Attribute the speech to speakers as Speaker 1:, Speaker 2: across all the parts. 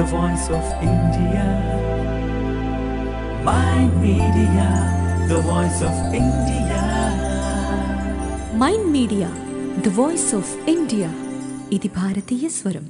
Speaker 1: the voice of India. My media, the voice of India.
Speaker 2: Miind media the voice of India ఇది భారతీయ స్వరం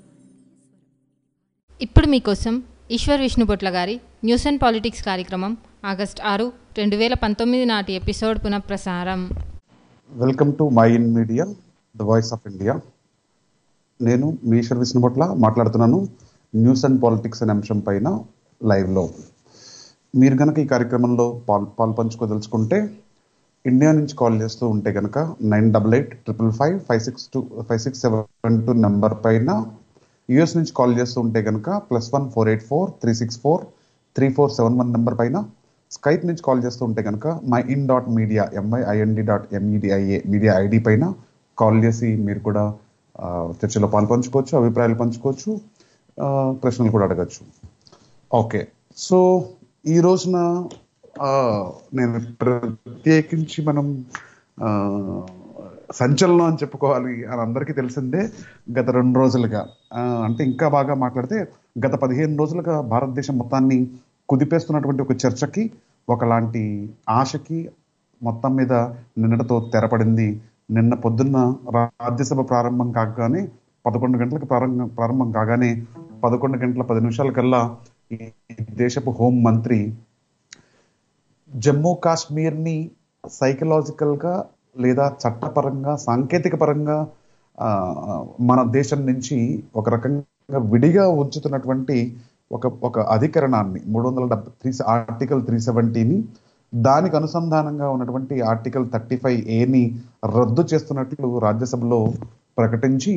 Speaker 3: ఇప్పుడు మీకోసం ఈశ్వర్ విష్ణుబొట్ల గారి న్యూస్ అండ్ పాలిటిక్స్ కార్యక్రమం ఆగస్ట్ ఆరు రెండు వేల పంతొమ్మిది నాటి ఎపిసోడ్ పునఃప్రసారం
Speaker 4: welcome to Miind media the voice of India నేను మీ ఈశ్వర్ విష్ణుపట్ల మాట్లాడుతున్నాను న్యూస్ అండ్ పాలిటిక్స్ అనే అంశం పైన లైవ్లో మీరు కనుక ఈ కార్యక్రమంలో పాల్ పాలు పంచుకోదలుచుకుంటే ఇండియా నుంచి కాల్ చేస్తూ ఉంటే కనుక nine double eight triple five five six two five six seven two number పైన యుఎస్ నుంచి కాల్ చేస్తూ ఉంటే కనుక plus one four eight four three six four three four seven one number పైన స్కైప్ నుంచి కాల్ చేస్తూ ఉంటే కనుక Miind dot media M I I N D dot M E D I A media ID పైన కాల్ చేసి మీరు కూడా ఆ, చర్చలో పాలు పంచుకోవచ్చు అభిప్రాయాలు పంచుకోవచ్చు ఆ, ప్రశ్నలు కూడా అడగచ్చు ఓకే సో ఈ రోజున ఆ, నేను ప్రత్యేకించి మనం ఆ, సంచలనం అని చెప్పుకోవాలి అని అందరికీ తెలిసిందే గత రెండు రోజులుగా ఆ, అంటే ఇంకా బాగా మాట్లాడితే గత పదిహేను రోజులుగా భారతదేశం మొత్తాన్ని కుదిపేస్తున్నటువంటి ఒక చర్చకి ఒకలాంటి ఆశకి మొత్తం మీద నిన్నటితో తెరపడింది నిన్న పొద్దున్న రాజ్యసభ ప్రారంభం కాగానే పదకొండు గంటలకు ప్రారంభం ప్రారంభం కాగానే పదకొండు గంటల పది నిమిషాల కల్లా ఈ దేశపు హోం మంత్రి జమ్మూ కాశ్మీర్ ని సైకలాజికల్ గా లేదా చట్టపరంగా సాంకేతిక పరంగా ఆ, మన దేశం నుంచి ఒక రకంగా విడిగా ఉంచుతున్నటువంటి ఒక ఒక అధికరణాన్ని మూడు వందల డెబ్బై త్రీ ఆర్టికల్ త్రీ సెవెంటీని దానికి అనుసంధానంగా ఉన్నటువంటి ఆర్టికల్ థర్టీ ఫైవ్ ఏని రద్దు చేస్తున్నట్లు రాజ్యసభలో ప్రకటించి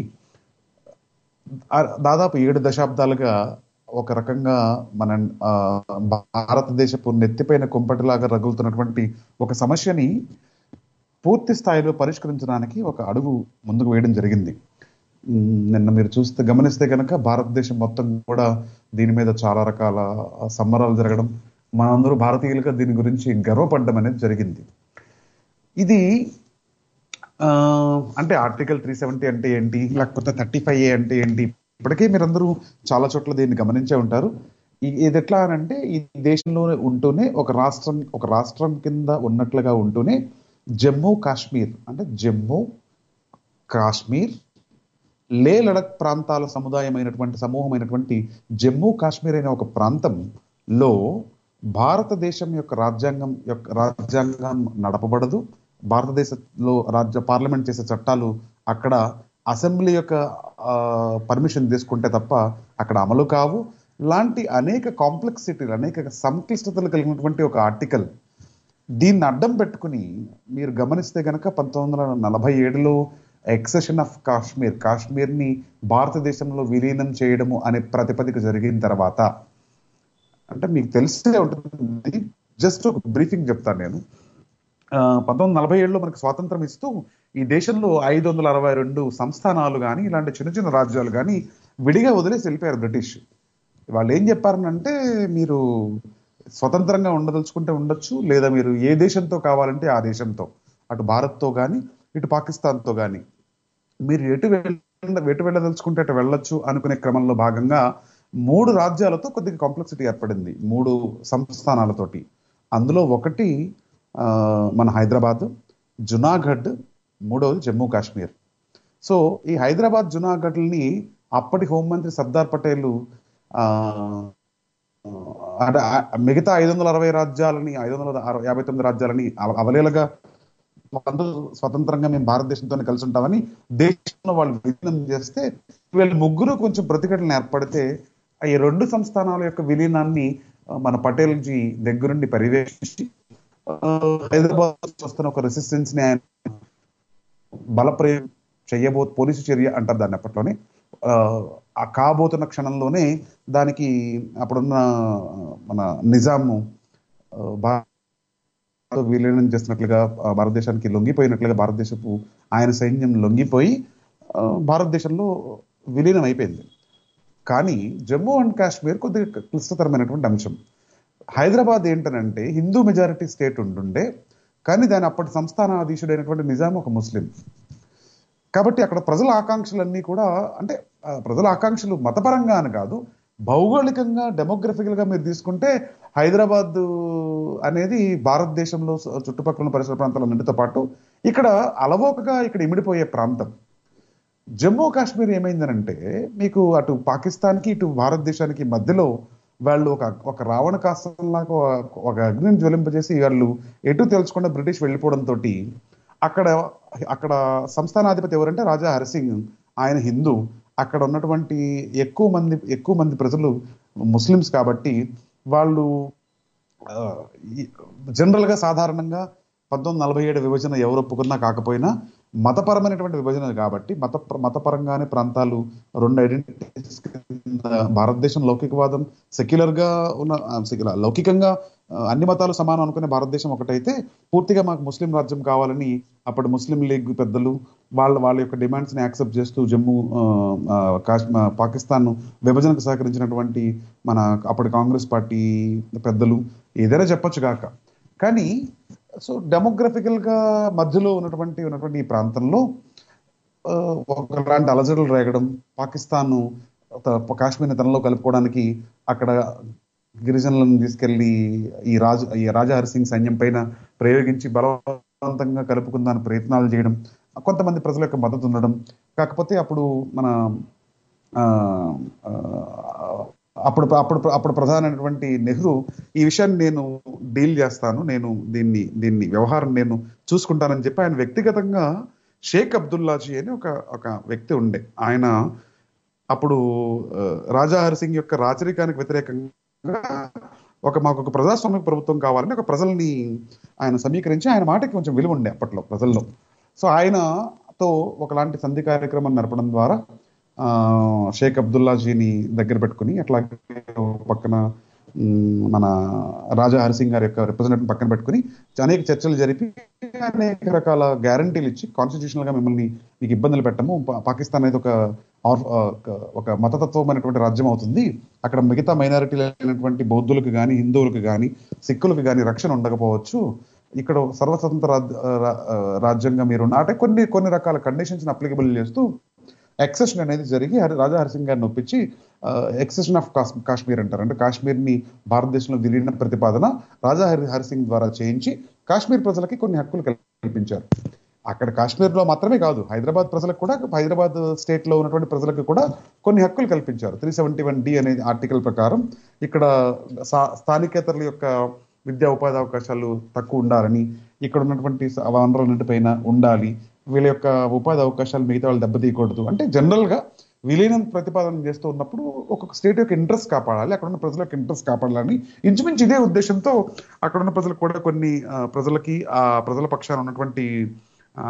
Speaker 4: ఆ- దాదాపు ఏడు దశాబ్దాలుగా ఒక రకంగా మన ఆ, భారతదేశపు నెత్తిపైన కుంపటిలాగా రగులుతున్నటువంటి ఒక సమస్యని పూర్తి స్థాయిలో పరిష్కరించడానికి ఒక అడుగు ముందుకు వేయడం జరిగింది ఉమ్, నిన్న మీరు చూస్తే గమనిస్తే కనుక భారతదేశం మొత్తం కూడా దీని మీద చాలా రకాల సంబరాలు జరగడం మనందరూ భారతీయులుగా దీని గురించి గర్వపడడం అనేది జరిగింది ఇది ఆ, అంటే ఆర్టికల్ త్రీ సెవెంటీ అంటే ఏంటి లేకపోతే థర్టీ ఫైవ్ ఏ అంటే ఏంటి ఇప్పటికే మీరందరూ చాలా చోట్ల దీన్ని గమనించే ఉంటారు ఈ- ఇది ఎట్లా అని అంటే ఈ దేశంలో ఉంటూనే ఒక రాష్ట్రం ఒక రాష్ట్రం కింద ఉన్నట్లుగా ఉంటూనే జమ్మూ కాశ్మీర్ అంటే జమ్మూ కాశ్మీర్ లే లడక్ ప్రాంతాల సముదాయమైనటువంటి సమూహమైనటువంటి జమ్మూ కాశ్మీర్ అనే ఒక ప్రాంతంలో భారతదేశం యొక్క రాజ్యాంగం యొక్క రాజ్యాంగం నడపబడదు భారతదేశంలో రాజ్య పార్లమెంట్ చేసే చట్టాలు అక్కడ అసెంబ్లీ యొక్క పర్మిషన్ తీసుకుంటే తప్ప అక్కడ అమలు కావు లాంటి అనేక కాంప్లెక్సిటీలు అనేక సంక్లిష్టతలు కలిగినటువంటి ఒక ఆర్టికల్ దీన్ని అడ్డం పెట్టుకుని మీరు గమనిస్తే గనక పంతొమ్మిది వందల నలభై ఏడులో ఎక్సెషన్ ఆఫ్ కాశ్మీర్ కాశ్మీర్ ని భారతదేశంలో విలీనం చేయడము అనే ప్రతిపదిక జరిగిన తర్వాత అంటే మీకు తెలిసే ఉంటుంది జస్ట్ ఒక బ్రీఫింగ్ చెప్తాను నేను ఆ, పంతొమ్మిది వందల నలభై ఏడులో మనకి స్వాతంత్రం ఇస్తూ ఈ దేశంలో ఐదు వందల అరవై రెండు సంస్థానాలు కానీ ఇలాంటి చిన్న చిన్న రాజ్యాలు కానీ విడిగా వదిలేసి వెళ్ళిపోయారు బ్రిటిష్ వాళ్ళు ఏం చెప్పారనంటే మీరు స్వతంత్రంగా ఉండదలుచుకుంటే ఉండొచ్చు లేదా మీరు ఏ దేశంతో కావాలంటే ఆ దేశంతో అటు భారత్తో కానీ ఇటు పాకిస్తాన్తో కానీ మీరు ఎటు వెళ్ళ ఎటు వెళ్ళదలుచుకుంటే అటు వెళ్ళొచ్చు అనుకునే క్రమంలో భాగంగా మూడు రాజ్యాలతో కొద్దిగా కాంప్లెక్సిటీ ఏర్పడింది మూడు సంస్థానాలతోటి అందులో ఒకటి ఆ, మన హైదరాబాద్ జునాగఢ్ మూడవది జమ్మూ కాశ్మీర్ సో ఈ హైదరాబాద్ జునాగఢ్ని అప్పటి హోంమంత్రి సర్దార్ పటేల్ ఆ, అంటే ఆ- మిగతా ఐదు వందల అరవై రాజ్యాలని ఐదు వందల అరవై- యాభై తొమ్మిది రాజ్యాలని అవ- అవలీలగా అందరూ స్వతంత్రంగా మేము భారతదేశంతోనే కలిసి ఉంటామని దేశంలో వాళ్ళు విలీనం చేస్తే వీళ్ళు ముగ్గురు కొంచెం ప్రతిఘటన ఏర్పడితే ఈ రెండు సంస్థానాల యొక్క విలీనాన్ని ఆ, మన పటేల్ జీ దగ్గరుండి పర్యవేక్షించి ఆ, హైదరాబాద్ వస్తున్న ఒక రెసిస్టెన్స్ ని ఆయన బలప్రయోగం చెయ్యబో పోలీసు చర్య అంటారు దాన్ని అప్పట్లోనే ఆ, ఆ కాబోతున్న క్షణంలోనే దానికి అప్పుడున్న మన నిజాము ఆ, భా- విలీనం చేస్తున్నట్లుగా ఆ, భారతదేశానికి లొంగిపోయినట్లుగా భారతదేశపు ఆయన సైన్యం లొంగిపోయి ఆ, భారతదేశంలో విలీనం అయిపోయింది కానీ జమ్మూ అండ్ కాశ్మీర్ కొద్దిగా క్లిష్టతరమైనటువంటి అంశం హైదరాబాద్ ఏంటనంటే హిందూ మెజారిటీ స్టేట్ ఉండుండే కానీ దాని అప్పటి సంస్థానాధీశుడైనటువంటి నిజాం ఒక ముస్లిం కాబట్టి అక్కడ ప్రజల ఆకాంక్షలన్నీ కూడా అంటే ఆ, ప్రజల ఆకాంక్షలు మతపరంగా అని కాదు భౌగోళికంగా డెమోగ్రఫికల్ గా మీరు తీసుకుంటే హైదరాబాద్ అనేది భారతదేశంలో స- చుట్టుపక్కల ఉన్న పరిసర ప్రాంతాలన్నింటితో పాటు ఇక్కడ అలవోకగా ఇక్కడ ఇమిడిపోయే ప్రాంతం జమ్మూ కాశ్మీర్ ఏమైందనంటే మీకు అటు పాకిస్తాన్కి ఇటు భారతదేశానికి మధ్యలో వాళ్ళు ఒక ఒక రావణ కాస్తంలాగా ఒక- ఒక అగ్నిని జ్వలింపజేసి వాళ్ళు ఎటు తెలుసుకుండా బ్రిటిష్ వెళ్ళిపోవడంతో అక్కడ అక్కడ సంస్థానాధిపతి ఎవరంటే రాజా హరిసింగ్ ఆయన హిందూ అక్కడ ఉన్నటువంటి ఎక్కువ మంది ఎక్కువ మంది ప్రజలు ముస్లిమ్స్ కాబట్టి వాళ్ళు ఆ, ఈ- జనరల్ గా సాధారణంగా పంతొమ్మిది నలభై ఏడు విభజన ఎవరు ఒప్పుకున్నా కాకపోయినా మతపరమైనటువంటి విభజన కాబట్టి మత మతపరంగానే ప్రాంతాలు రెండు ఐడెంటిటీస్ భారతదేశం లౌకికవాదం సెక్యులర్ గా ఉన్న ఆ, secular, లౌకికంగా ఆ, అన్ని మతాలు సమానం అనుకునే భారతదేశం ఒకటైతే పూర్తిగా మాకు ముస్లిం రాజ్యం కావాలని అప్పటి ముస్లిం లీగ్ పెద్దలు వాళ్ళ వాళ్ళ యొక్క డిమాండ్స్ ని యాక్సెప్ట్ చేస్తూ జమ్మూ ఆ, ఆ, కాశ్మీ పాకిస్తాన్ విభజనకు సహకరించినటువంటి మన అప్పటి కాంగ్రెస్ పార్టీ పెద్దలు ఏదైనా చెప్పొచ్చు కాక కానీ సో డెమోగ్రఫికల్ గా మధ్యలో ఉన్నటువంటి ఉన్నటువంటి ఈ ప్రాంతంలో ఆ, ఒకలాంటి అలజడులు రేగడం పాకిస్తాన్ కాశ్మీర్ని తనలో కలుపుకోవడానికి అక్కడ గిరిజనులను తీసుకెళ్లి ఈ రాజు ఈ రాజా హరిసింగ్ సైన్యం పైన ప్రయోగించి బలవంతంగా కలుపుకుందాని ప్రయత్నాలు చేయడం కొంతమంది ప్రజల యొక్క మద్దతు ఉండడం కాకపోతే అప్పుడు మన ఆ, ఆ, అప్పుడు అప్పుడు అప్పుడు ప్రధానమైనటువంటి నెహ్రూ ఈ విషయాన్ని నేను డీల్ చేస్తాను నేను దీన్ని దీన్ని వ్యవహారం నేను చూసుకుంటానని చెప్పి ఆయన వ్యక్తిగతంగా షేక్ అబ్దుల్లాజీ అని ఒక ఒక వ్యక్తి ఉండే ఆయన అప్పుడు ఆ, రాజా హరిసింగ్ యొక్క రాచరికానికి వ్యతిరేకంగా ఒక మాకు ఒక ప్రజాస్వామిక ప్రభుత్వం కావాలని ఒక ప్రజల్ని ఆయన సమీకరించి ఆయన మాటకి కొంచెం విలువ ఉండే అప్పట్లో ప్రజల్లో సో ఆయనతో ఒకలాంటి సంధి కార్యక్రమం నడపడం ద్వారా ఆ, షేక్ అబ్దుల్లాజీని దగ్గర పెట్టుకుని అట్లాగే ఓ పక్కన మ్, మన రాజా హరిసింగ్ గారి యొక్క రిప్రజెంటేటివ్ పక్కన పెట్టుకుని అనేక చర్చలు జరిపి అనేక రకాల గ్యారంటీలు ఇచ్చి కాన్స్టిట్యూషనల్ గా మిమ్మల్ని మీకు ఇబ్బందులు పెట్టము పా- పాకిస్తాన్ అనేది ఒక ఆర్- ఒక- ఒక మతతత్వమైనటువంటి రాజ్యం అవుతుంది అక్కడ మిగతా మైనారిటీలు అయినటువంటి బౌద్ధులకు కానీ హిందువులకు కానీ సిక్కులకు కానీ రక్షణ ఉండకపోవచ్చు ఇక్కడ సర్వస్వతంత్ర రాజ్- రా- రాజ్యంగా మీరు ఉన్న- అంటే కొన్ని కొన్ని రకాల కండిషన్స్ అప్లికబుల్ చేస్తూ ఎక్సెషన్ అనేది జరిగి హరి- రాజా హరిసింగ్ గారిని ఒప్పించి ఎక్సెషన్ ఆఫ్ కాశ్మీర్ అంటారు అంటే కాశ్మీర్ ని భారతదేశంలో విలీన ప్రతిపాదన రాజా హరి హరిసింగ్ ద్వారా చేయించి కాశ్మీర్ ప్రజలకి కొన్ని హక్కులు కల్పించారు అక్కడ కాశ్మీర్ లో మాత్రమే కాదు హైదరాబాద్ ప్రజలకు కూడా హైదరాబాద్ స్టేట్ లో ఉన్నటువంటి ప్రజలకు కూడా కొన్ని హక్కులు కల్పించారు త్రీ సెవెంటీ వన్ డి అనే ఆర్టికల్ ప్రకారం ఇక్కడ సా- స్థానికేతరుల యొక్క విద్యా ఉపాధి అవకాశాలు తక్కువ ఉండాలని ఇక్కడ ఉన్నటువంటి స- వనరులన్నిటిపైన ఉండాలి వీళ్ళ యొక్క ఉపాధి అవకాశాలు మిగతా వాళ్ళు దెబ్బతీయకూడదు అంటే జనరల్ గా విలీనం ప్రతిపాదన చేస్తూ ఉన్నప్పుడు ఒక్కొక్క స్టేట్ యొక్క ఇంట్రెస్ట్ కాపాడాలి అక్కడ ఉన్న ప్రజల యొక్క ఇంట్రెస్ట్ కాపాడాలని ఇంచుమించు ఇదే ఉద్దేశంతో అక్కడ ఉన్న ప్రజలకు కూడా కొన్ని ఆ, ప్రజలకి ఆ ప్రజల పక్షాన ఉన్నటువంటి ఆ,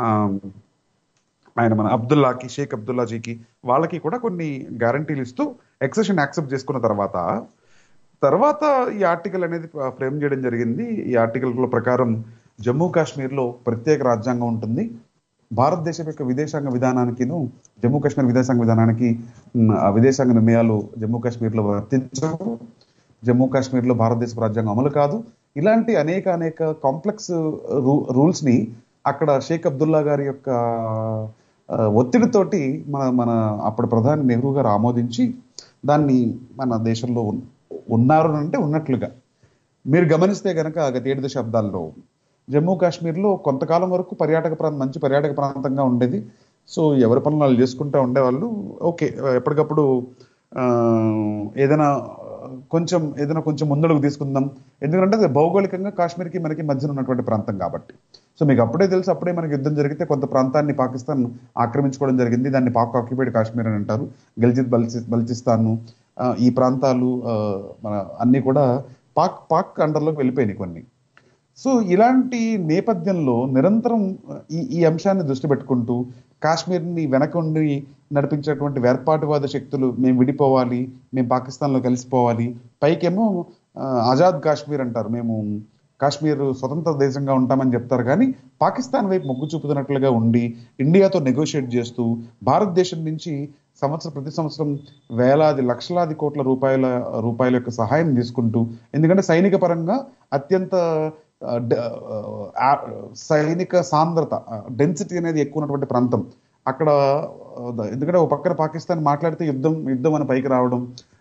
Speaker 4: ఆయన మన అబ్దుల్లాకి షేక్ అబ్దుల్లాజీకి వాళ్ళకి కూడా కొన్ని గ్యారంటీలు ఇస్తూ ఎక్సెషన్ యాక్సెప్ట్ చేసుకున్న తర్వాత తర్వాత ఈ ఆర్టికల్ అనేది ఫ్రేమ్ చేయడం జరిగింది ఈ ఆర్టికల్ ప్రకారం జమ్మూ కాశ్మీర్ లో ప్రత్యేక రాజ్యాంగం ఉంటుంది భారతదేశం యొక్క విదేశాంగ విధానానికిను జమ్మూ కాశ్మీర్ విదేశాంగ విధానానికి ఉమ్, ఆ విదేశాంగ నిర్ణయాలు జమ్మూ కాశ్మీర్ లో వర్తించవు జమ్మూ కాశ్మీర్ లో భారతదేశ రాజ్యాంగం అమలు కాదు ఇలాంటి అనేక అనేక కాంప్లెక్స్ రూల్స్ ని అక్కడ షేక్ అబ్దుల్లా గారి యొక్క ఆ, ఒత్తిడితోటి మన మన అప్పుడు ప్రధాని నెహ్రూ గారు ఆమోదించి దాన్ని మన దేశంలో ఉన్- ఉన్నారు అంటే ఉన్నట్లుగా మీరు గమనిస్తే గనక గత ఏడు దశాబ్దాల్లో జమ్మూ కాశ్మీర్లో కొంతకాలం వరకు పర్యాటక ప్రాంతం మంచి పర్యాటక ప్రాంతంగా ఉండేది సో ఎవరి పనులు వాళ్ళు చేసుకుంటూ ఉండేవాళ్ళు ఓకే ఎప్పటికప్పుడు ఆ, ఏదైనా కొంచెం ఏదైనా కొంచెం ముందడుగు తీసుకుందాం ఎందుకంటే అది భౌగోళికంగా కాశ్మీర్కి మనకి మధ్యన ఉన్నటువంటి ప్రాంతం కాబట్టి సో మీకు అప్పుడే తెలుసు అప్పుడే మనకి యుద్ధం జరిగితే కొంత ప్రాంతాన్ని పాకిస్తాన్ ఆక్రమించుకోవడం జరిగింది దాన్ని పాక్ ఆక్యుపైడ్ కాశ్మీర్ అని అంటారు గెల్జిత్ బల్చి బల్చిస్తాన్ ఆ, ఈ ప్రాంతాలు ఆ, మన అన్ని కూడా పాక్ పాక్ అండర్లోకి వెళ్ళిపోయినాయి కొన్ని సో ఇలాంటి నేపథ్యంలో నిరంతరం ఈ ఈ అంశాన్ని దృష్టి పెట్టుకుంటూ కాశ్మీర్ని వెనకుండి నడిపించేటువంటి వేర్పాటువాద శక్తులు మేము విడిపోవాలి మేము పాకిస్తాన్లో కలిసిపోవాలి పైకేమో ఆ, ఆజాద్ కాశ్మీర్ అంటారు మేము కాశ్మీర్ స్వతంత్ర దేశంగా ఉంటామని చెప్తారు కానీ పాకిస్తాన్ వైపు మొగ్గు చూపుతున్నట్లుగా ఉండి ఇండియాతో నెగోషియేట్ చేస్తూ భారతదేశం నుంచి సంవత్సరం ప్రతి సంవత్సరం వేలాది లక్షలాది కోట్ల రూపాయల రూపాయల యొక్క సహాయం తీసుకుంటూ ఎందుకంటే సైనిక పరంగా అత్యంత ఆ, డ- ఆ, సైనిక సాంద్రత డెన్సిటీ అనేది ఎక్కువ ఉన్నటువంటి ప్రాంతం అక్కడ ఆ, ఎందుకంటే ఒక పక్కన పాకిస్తాన్ మాట్లాడితే యుద్ధం యుద్ధం అని పైకి రావడం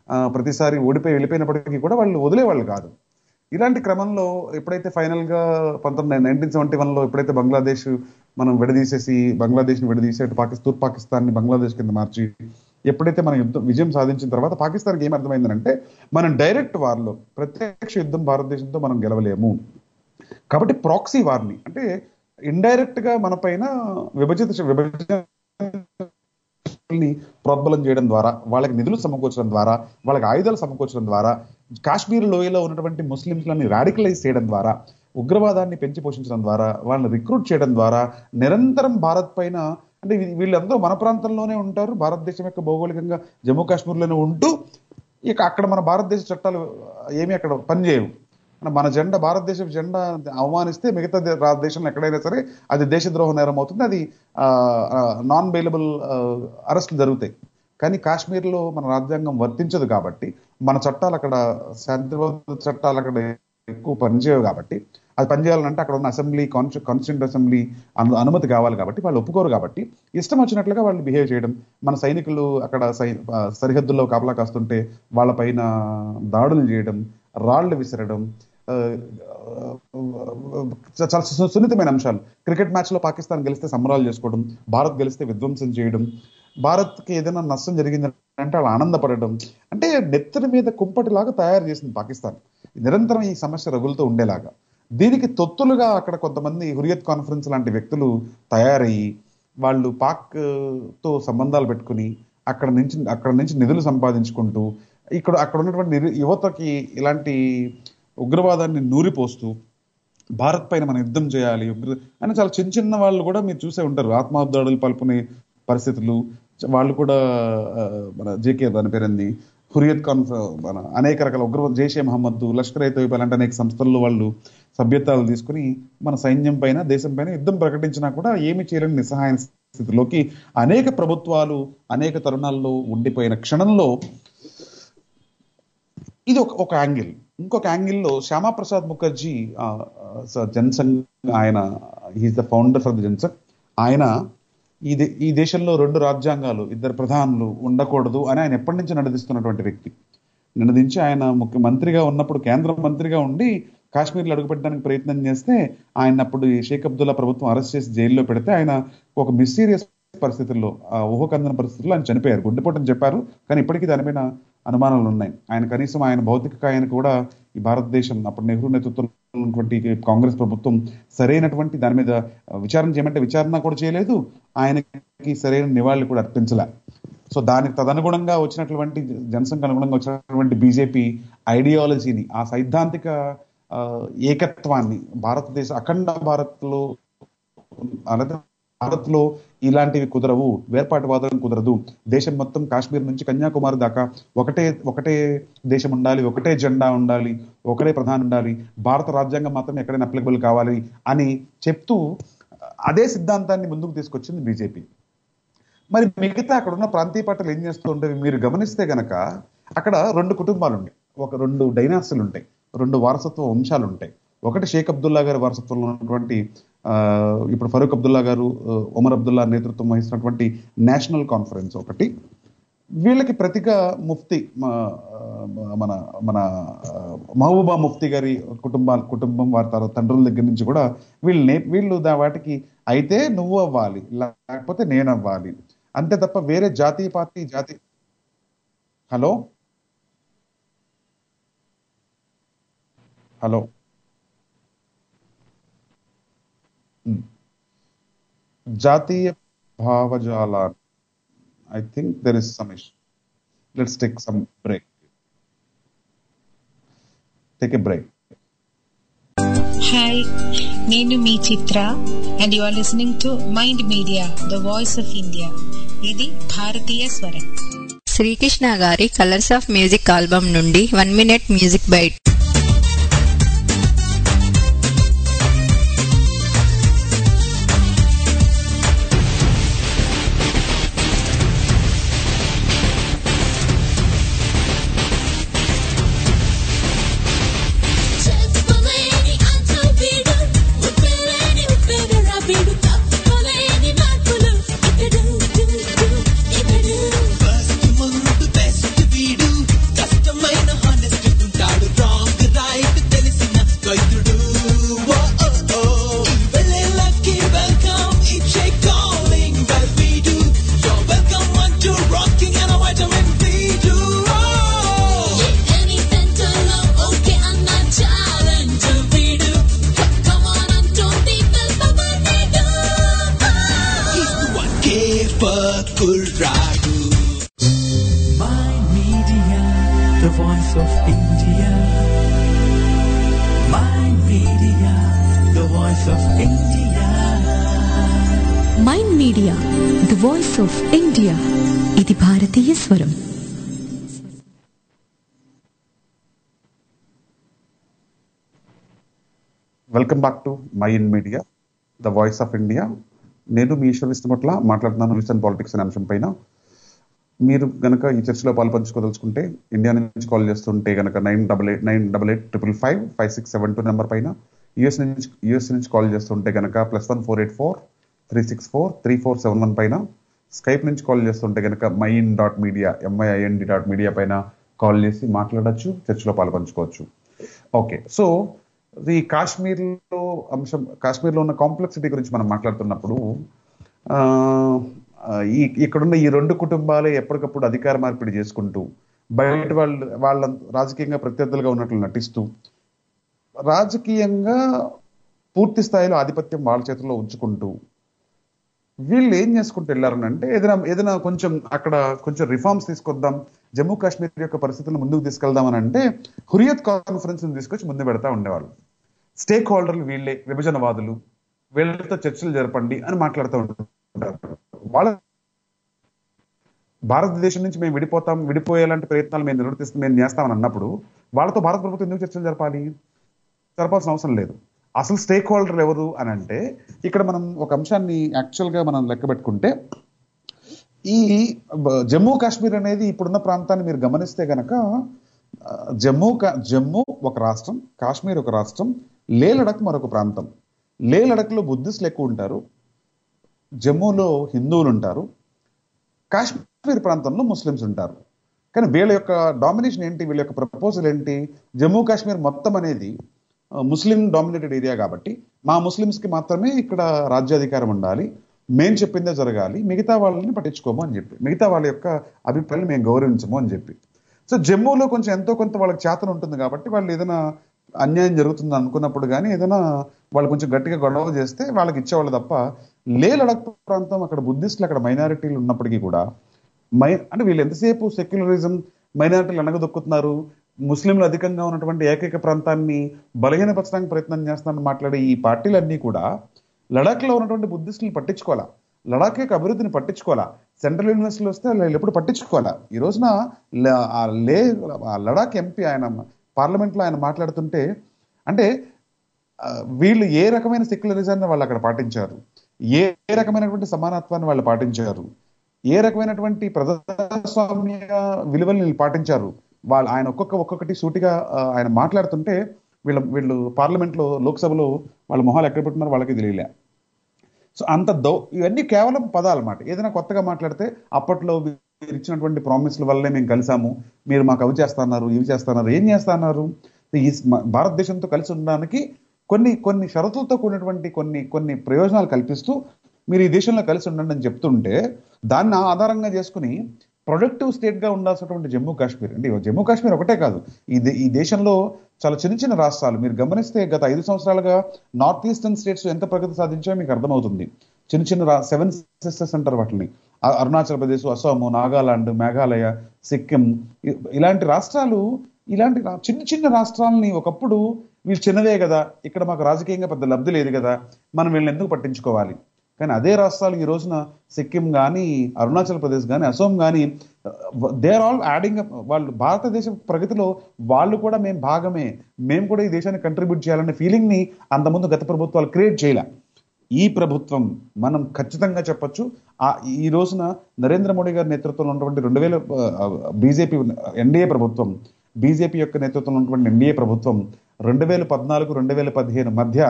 Speaker 4: ఆ, ప్రతిసారి ఓడిపోయి వెళ్ళిపోయినప్పటికీ కూడా వాళ్ళు వదిలేవాళ్ళు కాదు ఇలాంటి క్రమంలో ఎప్పుడైతే ఫైనల్ గా పంతొమ్మిది నైన్టీన్ సెవెంటీ వన్ లో ఎప్పుడైతే బంగ్లాదేశ్ మనం విడదీసేసి బంగ్లాదేశ్ ని విడదీసి అటు పాకిస్తాన్ తూర్పు పాకిస్తాన్ ని బంగ్లాదేశ్ కింద మార్చి ఎప్పుడైతే మనం యుద్ధం విజయం సాధించిన తర్వాత పాకిస్తాన్కి ఏం అర్థమైందంటే మనం డైరెక్ట్ వార్లో ప్రత్యక్ష యుద్ధం భారతదేశంతో మనం గెలవలేము కాబట్టి ప్రాక్సీ వార్ని అంటే ఇండైరెక్ట్ గా మన పైన విభజిత విభజన ని ప్రోద్బలం చేయడం ద్వారా వాళ్ళకి నిధులు సమకూర్చడం ద్వారా వాళ్ళకి ఆయుధాలు సమకూర్చడం ద్వారా కాశ్మీర్ లోయలో ఉన్నటువంటి ముస్లింలని రాడికలైజ్ చేయడం ద్వారా ఉగ్రవాదాన్ని పెంచి పోషించడం ద్వారా వాళ్ళని రిక్రూట్ చేయడం ద్వారా నిరంతరం భారత్ పైన అంటే వీ- వీళ్ళందరూ మన ప్రాంతంలోనే ఉంటారు భారతదేశం యొక్క భౌగోళికంగా జమ్మూ కాశ్మీర్లోనే ఉంటూ ఇక అక్కడ మన భారతదేశ చట్టాలు ఏమీ అక్కడ పనిచేయవు మన- మన జెండా భారతదేశ జెండా అవమానిస్తే మిగతా దే- రా- దేశంలో ఎక్కడైనా సరే అది దేశద్రోహ నేరం అవుతుంది అది నాన్ బెయిలబుల్ అరెస్టులు జరుగుతాయి కానీ కాశ్మీర్లో మన రాజ్యాంగం వర్తించదు కాబట్టి మన చట్టాలు అక్కడ శాంతి భద్రత చట్టాలు అక్కడ ఎక్కువ పనిచేయవు కాబట్టి అది పనిచేయాలంటే అక్కడ ఉన్న అసెంబ్లీ కాన్స్టిట్యూంట్ అసెంబ్లీ అను- అనుమతి కావాలి కాబట్టి వాళ్ళు ఒప్పుకోరు కాబట్టి ఇష్టం వచ్చినట్లుగా వాళ్ళు బిహేవ్ చేయడం మన సైనికులు అక్కడ సై ఆ, సరిహద్దుల్లో కాపలా కాస్తుంటే వాళ్ళపైన దాడులు చేయడం రాళ్లు విసరడం ఆ, చ- చాలా సు- సున్నితమైన అంశాలు క్రికెట్ మ్యాచ్ లో పాకిస్తాన్ గెలిస్తే సంబరాలు చేసుకోవడం భారత్ గెలిస్తే విధ్వంసం చేయడం భారత్ కి ఏదైనా నష్టం జరిగింది అంటే వాళ్ళు ఆనందపడడం అంటే నెత్తడి మీద కుంపటిలాగా తయారు చేసింది పాకిస్తాన్ నిరంతరం ఈ సమస్య రగులుతూ ఉండేలాగా దీనికి తొత్తులుగా అక్కడ కొంతమంది హురియత్ కాన్ఫరెన్స్ లాంటి వ్యక్తులు తయారయ్యి వాళ్ళు పాక్ ఆ, తో సంబంధాలు పెట్టుకుని అక్కడ నుంచి అక్కడ నుంచి నిధులు సంపాదించుకుంటూ ఇక్కడ అక్కడ ఉన్నటువంటి నిరు- యువతకి ఇలాంటి ఉగ్రవాదాన్ని నూరిపోస్తూ భారత్ పైన మనం యుద్ధం చేయాలి ఉగ్ర అని చాలా చిన్న చిన్న వాళ్ళు కూడా మీరు చూసే ఉంటారు ఆత్మహత్యాడులు పలుపునే పరిస్థితులు చ- వాళ్ళు కూడా ఆ, మన జేకే దాని పేరుంది హురియత్ కాన్ఫ మన అనేక రకాల ఉగ్రవాద జైషే మహమ్మద్ లష్కర్ ఏ తోయిబా లాంటి అనేక సంస్థల్లో వాళ్ళు సభ్యత్వాలు తీసుకుని మన సైన్యం పైన దేశం పైన యుద్ధం ప్రకటించినా కూడా ఏమి చేయలేని నిస్సహాయ స్థితిలోకి అనేక ప్రభుత్వాలు అనేక తరుణాల్లో ఉండిపోయిన క్షణంలో ఇది ఒక ఒక యాంగిల్ ఇంకొక యాంగిల్లో శ్యామాప్రసాద్ ముఖర్జీ ఆ, ఆ, స- జనసంఘ్ ఆయన he's the founder for the Jansangh ఆయన ఈ దే- ఈ దేశంలో రెండు రాజ్యాంగాలు ఇద్దరు ప్రధానులు ఉండకూడదు అని ఆయన ఎప్పటి నుంచి నడిపిస్తున్నటువంటి వ్యక్తి నినదించి ఆయన ముఖ్యమంత్రిగా ఉన్నప్పుడు కేంద్ర మంత్రిగా ఉండి కాశ్మీర్లో అడుగుపెట్టడానికి ప్రయత్నం చేస్తే ఆయన అప్పుడు ఈ షేక్ అబ్దుల్లా ప్రభుత్వం అరెస్ట్ చేసి జైల్లో పెడితే ఆయన ఒక మిస్టీరియస్ పరిస్థితుల్లో ఆ ఊహకందన పరిస్థితుల్లో ఆయన చనిపోయారు గుండెపోటని చెప్పారు కానీ ఇప్పటికీ దానిపైన అనుమానాలు ఉన్నాయి ఆయన కనీసం ఆయన భౌతిక కాయన కూడా ఈ భారతదేశం అప్పుడు నెహ్రూ నేతృత్వంలో ఉన్నటువంటి కాంగ్రెస్ ప్రభుత్వం సరైనటువంటి దాని మీద విచారణ చేయమంటే విచారణ కూడా చేయలేదు ఆయనకి సరైన నివాళులు కూడా అర్పించలే సో దానికి తదనుగుణంగా వచ్చినటువంటి జనసంఘ అనుగుణంగా వచ్చినటువంటి బీజేపీ ఐడియాలజీని ఆ సైద్ధాంతిక ఆ, ఏకత్వాన్ని భారతదేశ అఖండ భారత్ లో అలాగే భారత్ లో ఇలాంటివి కుదరవు వేర్పాటువాదం కుదరదు దేశం మొత్తం కాశ్మీర్ నుంచి కన్యాకుమారి దాకా ఒకటే ఒకటే దేశం ఉండాలి ఒకటే జెండా ఉండాలి ఒకటే ప్రధాని ఉండాలి భారత రాజ్యాంగం మాత్రం ఎక్కడైనా అప్లికబుల్ కావాలి అని చెప్తూ అదే సిద్ధాంతాన్ని ముందుకు తీసుకొచ్చింది బీజేపీ మరి మిగతా అక్కడ ఉన్న ప్రాంతీయ పార్టీలు ఏం చేస్తూ ఉంటాయి మీరు గమనిస్తే గనక అక్కడ రెండు కుటుంబాలు ఉంటాయి ఒక రెండు డైనాసిలు ఉంటాయి రెండు వారసత్వ వంశాలు ఉంటాయి ఒకటి షేక్ అబ్దుల్లా గారి వారసత్వంలో ఉన్నటువంటి ఆ, ఇప్పుడు ఫరూక్ అబ్దుల్లా గారు ఆ, ఒమర్ అబ్దుల్లా నేతృత్వం వహిస్తున్నటువంటి నేషనల్ కాన్ఫరెన్స్ ఒకటి వీళ్ళకి ప్రతిగా ముఫ్తీ మా, ఆ, మన మన ఆ, మహబూబా ముఫ్తీ గారి కుటుంబాల కుటుంబం వారి తర్వాత తండ్రుల దగ్గర నుంచి కూడా వీళ్ళు నే- వీళ్ళు దా వాటికి అయితే నువ్వు అవ్వాలి లేకపోతే నేను అవ్వాలి అంతే తప్ప వేరే జాతీయ పార్టీ జాతి హలో హలో ఉమ్. జాతీయ భావజాల I think there is some issue let's take some break take a break
Speaker 5: hi నేను మీ Chitra and you are listening to Miind media the voice of India ఇది భారతీయ స్వరం
Speaker 6: శ్రీకృష్ణ గారి కలర్స్ ఆఫ్ మ్యూజిక్ ఆల్బమ్ నుండి one minute music bite
Speaker 7: చెప్పలేని అంతవీడు ఉప్పలేని ఉప్పెనరా వీడు తప్పలేని మార్పులు ఇతడు డు, డు, ఇతడు
Speaker 1: ఫస్ట్ ముందు బెస్ట్ వీడు
Speaker 2: media the voice of India ఇది భారతీయ స్వరం
Speaker 4: welcome back to Miind media the voice of India నేను మీ ఈశ్వర్ విష్ణుపట్ల మాట్లాడుతున్నాను న్యూస్ అండ్ పాలిటిక్స్ అనే అంశం పైన మీరు గనక ఈ చర్చలో పాల్పంచుకోదలుచుకుంటే ఇండియా నుంచి కాల్ చేస్తుంటే గనక nine double eight nine double eight triple five five six seven two number పైన యుఎస్ నుంచి యుఎస్ నుంచి కాల్ చేస్తుంటే గనక plus one four eight four three six four three four seven one పైన స్కైప్ నుంచి కాల్ చేస్తుంటే గనక Miind dot media M I I N D dot media పైన కాల్ చేసి మాట్లాడచ్చు చర్చలో పాల్పంచుకోవచ్చు ఓకే సో ఈ కాశ్మీర్లో అంశం కాశ్మీర్లో ఉన్న కాంప్లెక్సిటీ గురించి మనం మాట్లాడుతున్నప్పుడు ఆ, ఈ ఇక్కడున్న ఈ రెండు కుటుంబాలే ఎప్పటికప్పుడు అధికార మార్పిడి చేసుకుంటూ బయట వాళ్ళు వాళ్ళ రాజకీయంగా ప్రత్యర్థులుగా ఉన్నట్లు నటిస్తూ రాజకీయంగా పూర్తి స్థాయిలో ఆధిపత్యం వాళ్ళ చేతుల్లో ఉంచుకుంటూ వీళ్ళు ఏం చేసుకుంటూ వెళ్ళారనంటే ఏదైనా ఏదైనా కొంచెం అక్కడ కొంచెం రిఫార్మ్స్ తీసుకొద్దాం జమ్మూ కాశ్మీర్ యొక్క పరిస్థితులను ముందుకు తీసుకెళ్దామని అంటే హురియత్ కాన్ఫరెన్స్ తీసుకొచ్చి ముందు పెడతా ఉండేవాళ్ళు స్టేక్ హోల్డర్లు వీళ్ళే విభజనవాదులు వీళ్ళతో చర్చలు జరపండి అని మాట్లాడుతూ ఉంటారు వాళ్ళ భారతదేశం నుంచి మేము విడిపోతాం విడిపోయేలాంటి ప్రయత్నాలు మేము నిర్వర్తిస్తాం మేము చేస్తామని అన్నప్పుడు వాళ్ళతో భారత ప్రభుత్వం ఎందుకు చర్చలు జరపాలి జరపాల్సిన అవసరం లేదు అసలు స్టేక్ హోల్డర్ ఎవరు అని అంటే ఇక్కడ మనం ఒక అంశాన్ని యాక్చువల్ గా మనం లెక్క పెట్టుకుంటే ఈ బ- జమ్మూ కాశ్మీర్ అనేది ఇప్పుడున్న ప్రాంతాన్ని మీరు గమనిస్తే గనక ఆ, జమ్మూ కా- జమ్మూ ఒక రాష్ట్రం కాశ్మీర్ ఒక రాష్ట్రం లే లడక్ మరొక ప్రాంతం లే లడక్లో బుద్ధిస్టులు ఎక్కువ ఉంటారు జమ్మూలో హిందువులు ఉంటారు కాశ్మీర్ ప్రాంతంలో ముస్లిమ్స్ ఉంటారు కానీ వీళ్ళ యొక్క డామినేషన్ ఏంటి వీళ్ళ యొక్క ప్రపోజల్ ఏంటి జమ్మూ కాశ్మీర్ మొత్తం అనేది ఆ, ముస్లిం డామినేటెడ్ ఏరియా కాబట్టి మా ముస్లిమ్స్ కి మాత్రమే ఇక్కడ రాజ్యాధికారం ఉండాలి మేం చెప్పిందే జరగాలి మిగతా వాళ్ళని పట్టించుకోము అని చెప్పి మిగతా వాళ్ళ యొక్క అభిప్రాయాలు మేము గౌరవించము అని చెప్పి సో జమ్మూలో కొంచెం ఎంతో కొంత వాళ్ళకి చేతన ఉంటుంది కాబట్టి వాళ్ళు ఏదైనా అన్యాయం జరుగుతుంది అనుకున్నప్పుడు కానీ ఏదైనా వాళ్ళు కొంచెం గట్టిగా గొడవ చేస్తే వాళ్ళకి ఇచ్చేవాళ్ళు తప్ప లే లడక్ ప్రాంతం అక్కడ బుద్ధిస్టులు అక్కడ మైనారిటీలు ఉన్నప్పటికీ కూడా మై అంటే వీళ్ళు ఎంతసేపు సెక్యులరిజం మైనారిటీలు అనగదొక్కుతున్నారు ముస్లింలు అధికంగా ఉన్నటువంటి ఏకైక ప్రాంతాన్ని బలహీనపరచడానికి ప్రయత్నం చేస్తానని మాట్లాడే ఈ పార్టీలన్నీ కూడా లడాక్ లో ఉన్నటువంటి బుద్ధిస్టులు పట్టించుకోవాలా లడాక్ యొక్క అభివృద్ధిని పట్టించుకోవాలా సెంట్రల్ యూనివర్సిటీలు వస్తే వాళ్ళు ఎప్పుడు పట్టించుకోవాలా ఈ రోజున ల- ఆ లే ఆ లడాక్ ఎంపీ ఆయన పార్లమెంట్ లో ఆయన మాట్లాడుతుంటే అంటే ఆ, వీళ్ళు ఏ రకమైన సెక్యులరిజాన్ని వాళ్ళు అక్కడ పాటించారు ఏ ఏ రకమైనటువంటి సమానత్వాన్ని వాళ్ళు పాటించారు ఏ రకమైనటువంటి ప్రజాస్వామ్య విలువల్ని వీళ్ళు పాటించారు వాళ్ళు ఆయన ఒక్కొక్క ఒక్కొక్కటి సూటిగా ఆ, ఆయన మాట్లాడుతుంటే వీళ్ళ వీళ్ళు పార్లమెంట్ లో లోక్సభలో వాళ్ళ మొహాలు ఎక్కడ పెట్టున్నారో వాళ్ళకి తెలియలే సో అంత దౌ ఇవన్నీ కేవలం పదాలు అన్నమాట ఏదైనా కొత్తగా మాట్లాడితే అప్పట్లో మీరు ఇచ్చినటువంటి ప్రామిస్ల వల్లే మేము కలిసాము మీరు మాకు అవి చేస్తున్నారు ఇవి చేస్తున్నారు ఏం చేస్తున్నారు ఈ మ- భారతదేశంతో కలిసి ఉండడానికి కొన్ని కొన్ని షరతులతో కూడినటువంటి కొన్ని కొన్ని ప్రయోజనాలు కల్పిస్తూ మీరు ఈ దేశంలో కలిసి ఉండండి అని చెప్తుంటే దాన్ని ఆధారంగా చేసుకుని ప్రొడక్టివ్ స్టేట్ గా ఉండాల్సినటువంటి జమ్మూ కాశ్మీర్ అంటే జమ్మూ కాశ్మీర్ ఒకటే కాదు ఈ దే- ఈ దేశంలో చాలా చిన్న చిన్న రాష్ట్రాలు మీరు గమనిస్తే గత ఐదు సంవత్సరాలుగా నార్త్ ఈస్టర్న్ స్టేట్స్ ఎంత ప్రగతి సాధించాయో మీకు అర్థమవుతుంది చిన్న చిన్న సెవెన్ సిస్టర్స్ అంటారు వాటిని అ- అరుణాచల్ ప్రదేశ్ అస్సాము నాగాలాండ్ మేఘాలయ సిక్కిం ఇ- ఇలాంటి రాష్ట్రాలు ఇలాంటి రా- చిన్న చిన్న రాష్ట్రాలని ఒకప్పుడు వీళ్ళు చిన్నవే కదా ఇక్కడ మాకు రాజకీయంగా పెద్ద లబ్ధి లేదు కదా మనం వీళ్ళని ఎందుకు పట్టించుకోవాలి కానీ అదే రాష్ట్రాలు ఈ రోజున సిక్కిం కానీ అరుణాచల్ ప్రదేశ్ కానీ అసోం కానీ దే ఆర్ ఆల్ యాడింగ్ వాళ్ళు భారతదేశ ప్రగతిలో వాళ్ళు కూడా మేము భాగమే మేము కూడా ఈ దేశాన్ని కంట్రిబ్యూట్ చేయాలనే ఫీలింగ్ ని అంతకుముందు గత ప్రభుత్వాలు క్రియేట్ చేయలే ఈ ప్రభుత్వం మనం ఖచ్చితంగా చెప్పొచ్చు ఆ ఈ రోజున నరేంద్ర మోడీ గారి నేతృత్వంలో ఉన్నటువంటి రెండు వేల బీజేపీ ఎన్డీఏ ప్రభుత్వం బీజేపీ యొక్క నేతృత్వంలో ఉన్నటువంటి ఎన్డీఏ ప్రభుత్వం రెండు వేల పద్నాలుగు రెండు వేల పదిహేను మధ్య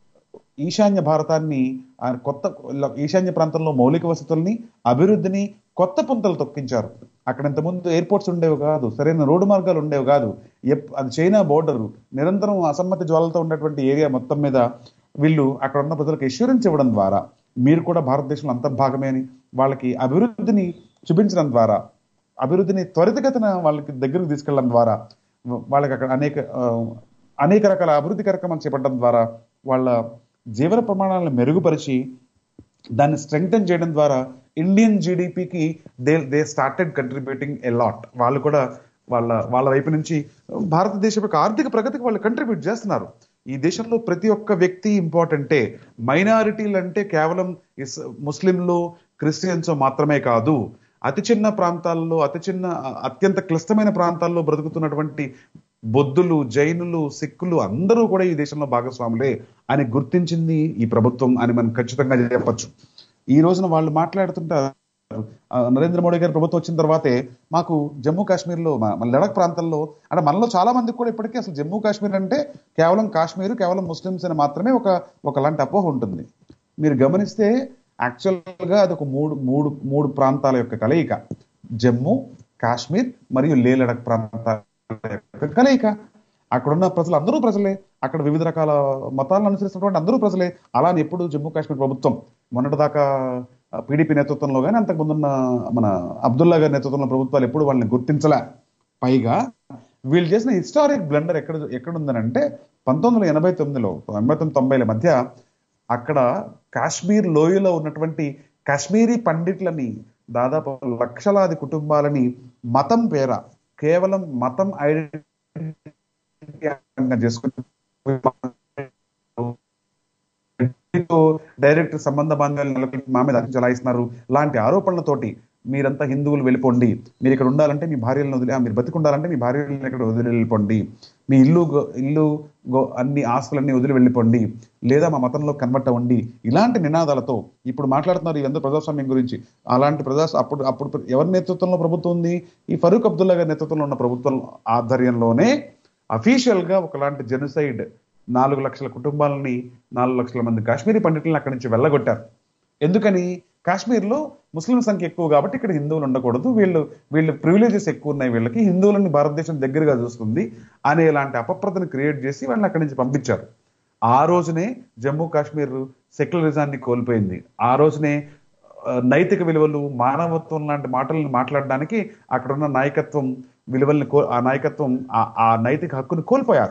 Speaker 4: ఈశాన్య భారతాన్ని ఆయన కొత్త ఈశాన్య ప్రాంతంలో మౌలిక వసతుల్ని అభివృద్ధిని కొత్త పుంతలు తొక్కించారు అక్కడ ఇంతకుముందు ఎయిర్పోర్ట్స్ ఉండేవి కాదు సరైన రోడ్డు మార్గాలు ఉండేవి కాదు ఎప్- అది చైనా బోర్డర్ నిరంతరం అసమ్మతి జ్వాలతో ఉన్నటువంటి ఏరియా మొత్తం మీద వీళ్ళు అక్కడ ఉన్న ప్రజలకు ఎష్యూరెన్స్ ఇవ్వడం ద్వారా మీరు కూడా భారతదేశంలో అంతర్భాగమే అని వాళ్ళకి అభివృద్ధిని చూపించడం ద్వారా అభివృద్ధిని త్వరితగతిన వాళ్ళకి దగ్గరకు తీసుకెళ్ళడం ద్వారా వాళ్ళకి అక్కడ అనేక ఆ, అనేక రకాల అభివృద్ధి కార్యక్రమాలు చేపట్టడం ద్వారా వాళ్ళ జీవన ప్రమాణాలను మెరుగుపరిచి దాన్ని స్ట్రెంగ్తన్ చేయడం ద్వారా ఇండియన్ జీడిపికి they they started contributing a lot వాళ్ళు కూడా వాళ్ళ వాళ్ళ వైపు నుంచి భారతదేశం యొక్క ఆర్థిక ప్రగతికి వాళ్ళు కంట్రిబ్యూట్ చేస్తున్నారు ఈ దేశంలో ప్రతి ఒక్క వ్యక్తి ఇంపార్టెంటే మైనారిటీలు అంటే కేవలం ఇస్- ముస్లింలు క్రిస్టియన్స్ మాత్రమే కాదు అతి చిన్న ప్రాంతాల్లో అతి చిన్న అత్యంత క్లిష్టమైన ప్రాంతాల్లో బ్రతుకుతున్నటువంటి బొద్దులు జైనులు సిక్కులు అందరూ కూడా ఈ దేశంలో భాగస్వాములే అని గుర్తించింది ఈ ప్రభుత్వం అని మనం ఖచ్చితంగా చెప్పొచ్చు ఈ రోజున వాళ్ళు మాట్లాడుతుంటారు ఆ, నరేంద్ర మోడీ గారి ప్రభుత్వం వచ్చిన తర్వాతే మాకు జమ్మూ కాశ్మీర్ లో మన లడక్ ప్రాంతంలో అంటే మనలో చాలా మందికి కూడా ఇప్పటికీ అసలు జమ్మూ కాశ్మీర్ అంటే కేవలం కాశ్మీర్ కేవలం ముస్లిమ్స్ అని మాత్రమే ఒక ఒకలాంటి అపోహ ఉంటుంది మీరు గమనిస్తే యాక్చువల్ గా అది ఒక మూడు మూడు మూడు ప్రాంతాల యొక్క కలయిక జమ్మూ కాశ్మీర్ మరియు లే లడక్ ప్రాంతాల యొక్క కలయిక అక్కడున్న ప్రజలు అందరూ ప్రజలే అక్కడ వివిధ రకాల మతాలను అనుసరిస్తున్నటువంటి అందరూ ప్రజలే అలా అని ఎప్పుడు జమ్మూ కాశ్మీర్ ప్రభుత్వం మొన్నటిదాకా పీడీపీ నేతృత్వంలో కానీ అంతకుముందున్న మన అబ్దుల్లా గారి నేతృత్వంలో ప్రభుత్వాలు ఎప్పుడు వాళ్ళని గుర్తించలే పైగా వీళ్ళు చేసిన హిస్టారిక్ బ్లండర్ ఎక్కడ ఎక్కడుందనంటే పంతొమ్మిది వందల ఎనభై తొమ్మిదిలో ఎనభై తొమ్మిది తొంభైల మధ్య అక్కడ కాశ్మీర్ లోయలో ఉన్నటువంటి కాశ్మీరీ పండిట్లని దాదాపు లక్షలాది కుటుంబాలని మతం పేర కేవలం మతం ఐడెంటిటీ చేసుకుని డైరెక్ట్ సంబంధ బాంధవ్యాలు నెలకొల్పి మా మీద అతిథి చలాయిస్తున్నారు లాంటి ఆరోపణలతోటి మీరంతా హిందువులు వెళ్ళిపోండి మీరు ఇక్కడ ఉండాలంటే మీ భార్యలను వదిలే ఆ, మీరు బతికి ఉండాలంటే మీ భార్యలను ఇక్కడ వదిలి వెళ్ళిపోండి మీ ఇల్లు గో- ఇల్లు గో- అన్ని ఆస్తులన్నీ వదిలి వెళ్ళిపోండి లేదా మా మతంలో కన్వర్ట్ అవ్వండి ఇలాంటి నినాదాలతో ఇప్పుడు మాట్లాడుతున్నారు ఇవంతా ప్రజాస్వామ్యం గురించి అలాంటి ప్రజా అప్పుడు అప్పుడు ఎవరి నేతృత్వంలో ప్రభుత్వం ఉంది ఈ ఫరూక్ అబ్దుల్లా గారి నేతృత్వంలో ఉన్న ప్రభుత్వం ఆధ్వర్యంలోనే అఫీషియల్ గా ఒకలాంటి జెనసైడ్ నాలుగు లక్షల కుటుంబాలని నాలుగు లక్షల మంది కాశ్మీరీ పండితులను అక్కడి నుంచి వెళ్ళగొట్టారు ఎందుకని కాశ్మీర్లో ముస్లిం సంఖ్య ఎక్కువ కాబట్టి ఇక్కడ హిందువులు ఉండకూడదు వీళ్ళు వీళ్ళు ప్రివిలేజెస్ ఎక్కువ ఉన్నాయి వీళ్ళకి హిందువులని భారతదేశం దగ్గరగా చూస్తుంది అనే ఇలాంటి అపప్రదను క్రియేట్ చేసి వాళ్ళని అక్కడి నుంచి పంపించారు ఆ రోజునే జమ్మూ కాశ్మీర్ సెక్యులరిజాన్ని కోల్పోయింది ఆ రోజునే ఆ, నైతిక విలువలు మానవత్వం లాంటి మాటలను మాట్లాడడానికి అక్కడున్న నాయకత్వం విలువల్ని కో ఆ నాయకత్వం ఆ- ఆ నైతిక హక్కుని కోల్పోయారు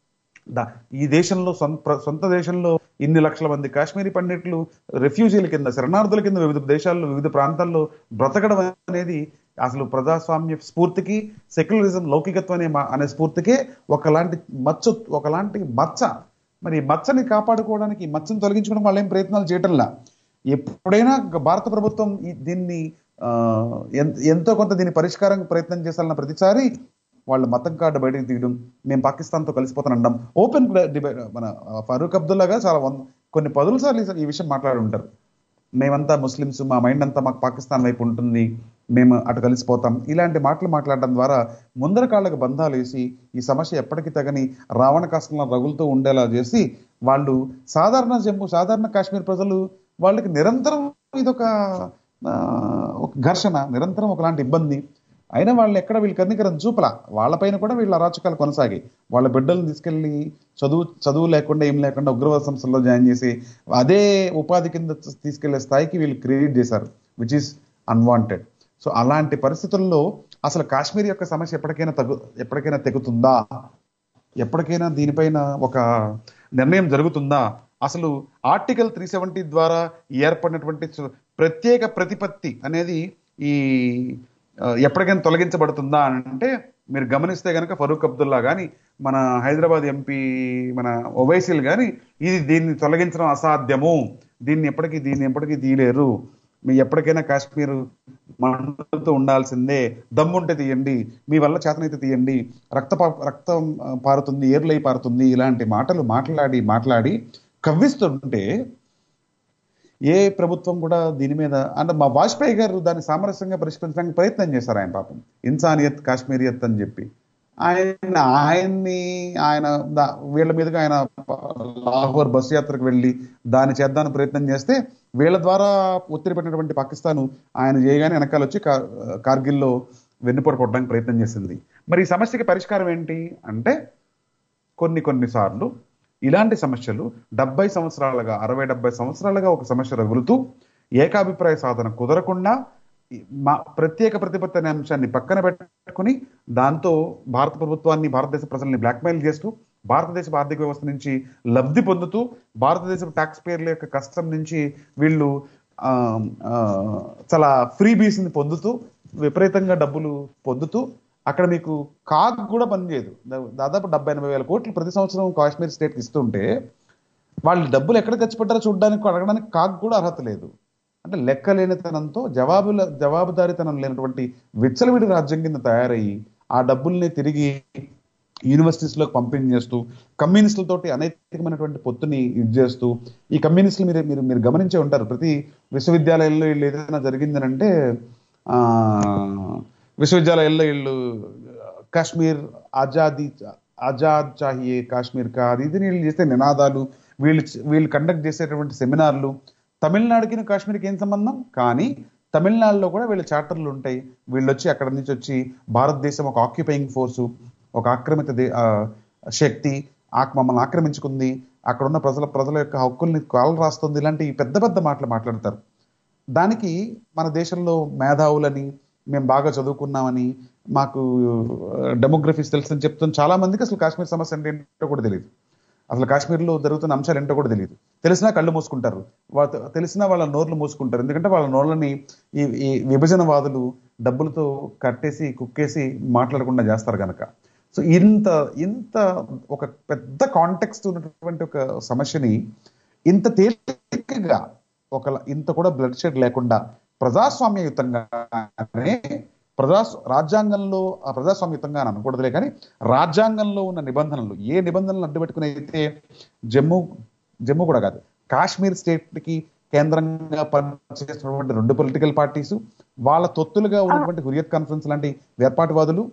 Speaker 4: దా- ఈ దేశంలో సొంత ప్ర- సొంత దేశంలో ఇన్ని లక్షల మంది కాశ్మీరీ పండితులు రెఫ్యూజీల కింద శరణార్థుల కింద వివిధ దేశాల్లో వివిధ ప్రాంతాల్లో బ్రతకడం అనేది అసలు ప్రజాస్వామ్య స్ఫూర్తికి సెక్యులరిజం లౌకికత్వం అనే మా- అనే స్ఫూర్తికే ఒకలాంటి మచ్చ ఒకలాంటి మచ్చ మరి ఈ మచ్చని కాపాడుకోవడానికి ఈ మచ్చని తొలగించుకోవడం వాళ్ళు ఏం ప్రయత్నాలు చేయటంలా ఎప్పుడైనా గ- భారత ప్రభుత్వం ఈ- దీన్ని ఆ, ఎన్- ఎంతో కొంత దీని పరిష్కారం ప్రయత్నం చేశాలన్న ప్రతిసారి వాళ్ళు మతం కార్డు బయటకు తీయడం మేము పాకిస్తాన్తో కలిసిపోతాను అనడం ఓపెన్ డిబేట్ మన ఆ, ఫరూక్ అబ్దుల్లా గారు చాలా వంద కొన్ని పదుల సార్లు ఈ- ఈ విషయం మాట్లాడి ఉంటారు మేమంతా ముస్లిమ్స్ మా మైండ్ అంతా మాకు పాకిస్తాన్ వైపు ఉంటుంది మేము అటు కలిసిపోతాం ఇలాంటి మాటలు మాట్లాడడం ద్వారా ముందర కాళ్ళకు బంధాలు వేసి ఈ సమస్య ఎప్పటికీ తగని రావణ కాష్టంలో రగులుతూ ఉండేలా చేసి వాళ్ళు సాధారణ జమ్మూ సాధారణ కాశ్మీర్ ప్రజలు వాళ్ళకి నిరంతరం ఇదొక ఆ, ఒక ఘర్షణ నిరంతరం ఒకలాంటి ఇబ్బంది అయినా వాళ్ళు ఎక్కడ వీళ్ళు కన్నికరం చూపల వాళ్ళపైన కూడా వీళ్ళ అరాచకాలు కొనసాగాయి వాళ్ళ బిడ్డలను తీసుకెళ్లి చదువు చదువు లేకుండా ఏం లేకుండా ఉగ్రవాద సంస్థల్లో జాయిన్ చేసి అదే ఉపాధి కింద తీసుకెళ్లే స్థాయికి వీళ్ళు క్రియేట్ చేశారు విచ్ ఈస్ అన్వాంటెడ్ సో అలాంటి పరిస్థితుల్లో అసలు కాశ్మీర్ యొక్క సమస్య ఎప్పటికైనా తగ్గు ఎప్పటికైనా తెగుతుందా ఎప్పటికైనా దీనిపైన ఒక నిర్ణయం జరుగుతుందా అసలు ఆర్టికల్ త్రీ సెవెంటీ ద్వారా ఏర్పడినటువంటి సు- ప్రత్యేక ప్రతిపత్తి అనేది ఈ ఆ, ఎప్పటికైనా తొలగించబడుతుందా అని అంటే మీరు గమనిస్తే కనుక ఫరూక్ అబ్దుల్లా కానీ మన హైదరాబాద్ ఎంపీ మన ఓవైసీలు కానీ ఇది దీన్ని తొలగించడం అసాధ్యము దీన్ని ఎప్పటికీ దీన్ని ఎప్పటికీ తీయలేరు మీ ఎప్పటికైనా కాశ్మీర్ మండుతూ ఉండాల్సిందే దమ్ముంటే తీయండి మీ వల్ల చేతనైతే తీయండి రక్త రక్తం ఆ, పారుతుంది ఏర్లై పారుతుంది ఇలాంటి మాటలు మాట్లాడి మాట్లాడి కవ్విస్తుంటే ఏ ప్రభుత్వం కూడా దీని మీద అంటే మా వాజ్పేయి గారు దాన్ని సామరస్యంగా పరిష్కరించడానికి ప్రయత్నం చేశారు ఆయన పాపం ఇన్సానియత్ కాశ్మీరియత్ అని చెప్పి ఆయన ఆయన్ని ఆయన దా- వీళ్ళ మీదుగా ఆయన లాహోర్ బస్ యాత్రకు వెళ్ళి దాన్ని చేద్దానికి ప్రయత్నం చేస్తే వీళ్ళ ద్వారా ఒత్తిడి పెట్టినటువంటి పాకిస్తాన్ ఆయన చేయగానే వెనకాల వచ్చి కా- కార్గిల్లో వెన్నుపోటు కొట్టడానికి ప్రయత్నం చేసింది మరి ఈ సమస్యకి పరిష్కారం ఏంటి అంటే కొన్ని కొన్ని సార్లు ఇలాంటి సమస్యలు డెబ్బై సంవత్సరాలుగా అరవై డెబ్బై సంవత్సరాలుగా ఒక సమస్య రగులుతూ ఏకాభిప్రాయ సాధన కుదరకుండా ఈ మా ప్రత్యేక ప్రతిపత్తి అనే అంశాన్ని పక్కన పెట్టుకుని దాంతో భారత ప్రభుత్వాన్ని భారతదేశ ప్రజల్ని బ్లాక్మెయిల్ చేస్తూ భారతదేశ ఆర్థిక వ్యవస్థ నుంచి లబ్ధి పొందుతూ భారతదేశ ట్యాక్స్ పేర్ల యొక్క కష్టం నుంచి వీళ్ళు ఆ, ఆ, చాలా ఫ్రీ ని పొందుతూ విపరీతంగా డబ్బులు పొందుతూ అక్కడ మీకు కాగ్ కూడా పనిచేయదు దా- దాదాపు డెబ్బై ఎనభై వేల కోట్లు ప్రతి సంవత్సరం కాశ్మీర్ స్టేట్కి ఇస్తుంటే వాళ్ళు డబ్బులు ఎక్కడ ఖర్చు పెట్టారో చూడడానికి అడగడానికి కాగ్ కూడా అర్హత లేదు అంటే లెక్కలేనితనంతో జవాబుల జవాబుదారీతనం లేనటువంటి విచ్చలవిడి రాజ్యం కింద తయారయ్యి ఆ డబ్బుల్ని తిరిగి యూనివర్సిటీస్లోకి పంపిణీ చేస్తూ కమ్యూనిస్టులతోటి అనైతికమైనటువంటి పొత్తుని ఇది చేస్తూ ఈ కమ్యూనిస్టులు మీరు మీరు మీరు గమనించే ఉంటారు ప్రతి విశ్వవిద్యాలయాల్లో వీళ్ళు ఏదైనా జరిగిందని అంటే ఆ, విశ్వవిద్యాలయాల్లో వీళ్ళు కాశ్మీర్ ఆజాదీ ఆజాద్ చాహియే కాశ్మీర్ కా అది ఇది వీళ్ళు చేసే నినాదాలు వీళ్ళు వీళ్ళు కండక్ట్ చేసేటువంటి సెమినార్లు తమిళనాడుకి కాశ్మీర్కి ఏం సంబంధం కానీ తమిళనాడులో కూడా వీళ్ళ చార్టర్లు ఉంటాయి వీళ్ళు వచ్చి అక్కడ నుంచి వచ్చి భారతదేశం ఒక ఆక్యుపైయింగ్ ఫోర్సు ఒక ఆక్రమిత దే- ఆ, శక్తి ఆక్ మమ్మల్ని ఆక్రమించుకుంది అక్కడ ఉన్న ప్రజల ప్రజల యొక్క హక్కుల్ని కాలు రాస్తుంది ఇలాంటి పెద్ద పెద్ద మాటలు మాట్లాడతారు దానికి మన దేశంలో మేధావులని మేము బాగా చదువుకున్నామని మాకు డెమోగ్రఫీస్ తెలుసని చెప్తున్న చాలా మందికి అసలు కాశ్మీర్ సమస్య అంటే ఏంటో కూడా తెలియదు అసలు కాశ్మీర్లో జరుగుతున్న అంశాలు ఏంటో కూడా తెలియదు తెలిసినా కళ్ళు మూసుకుంటారు వా- తెలిసినా వాళ్ళ నోర్లు మూసుకుంటారు ఎందుకంటే వాళ్ళ నోళ్ళని ఈ ఈ విభజనవాదులు డబ్బులతో కట్టేసి కుక్కేసి మాట్లాడకుండా చేస్తారు కనుక సో ఇంత ఇంత ఒక పెద్ద కాంటెక్స్ట్ ఉన్నటువంటి ఒక సమస్యని ఇంత తేలికగా ఒక ఇంత కూడా బ్లడ్ షెడ్ లేకుండా ప్రజాస్వామ్యయుతంగానే ప్రజా రాజ్యాంగంలో ఆ ప్రజాస్వామ్యయుతంగా అని అనకూడదులే కానీ రాజ్యాంగంలో ఉన్న నిబంధనలు ఏ నిబంధనలు అడ్డుపెట్టుకుని అయితే జమ్మూ జమ్మూ కూడా కాదు కాశ్మీర్ స్టేట్ కి కేంద్రంగా పనిచేస్తున్నటువంటి రెండు పొలిటికల్ పార్టీస్ వాళ్ళ తొత్తులుగా ఉన్నటువంటి హురియత్ కాన్ఫరెన్స్ లాంటి వేర్పాటువాదులు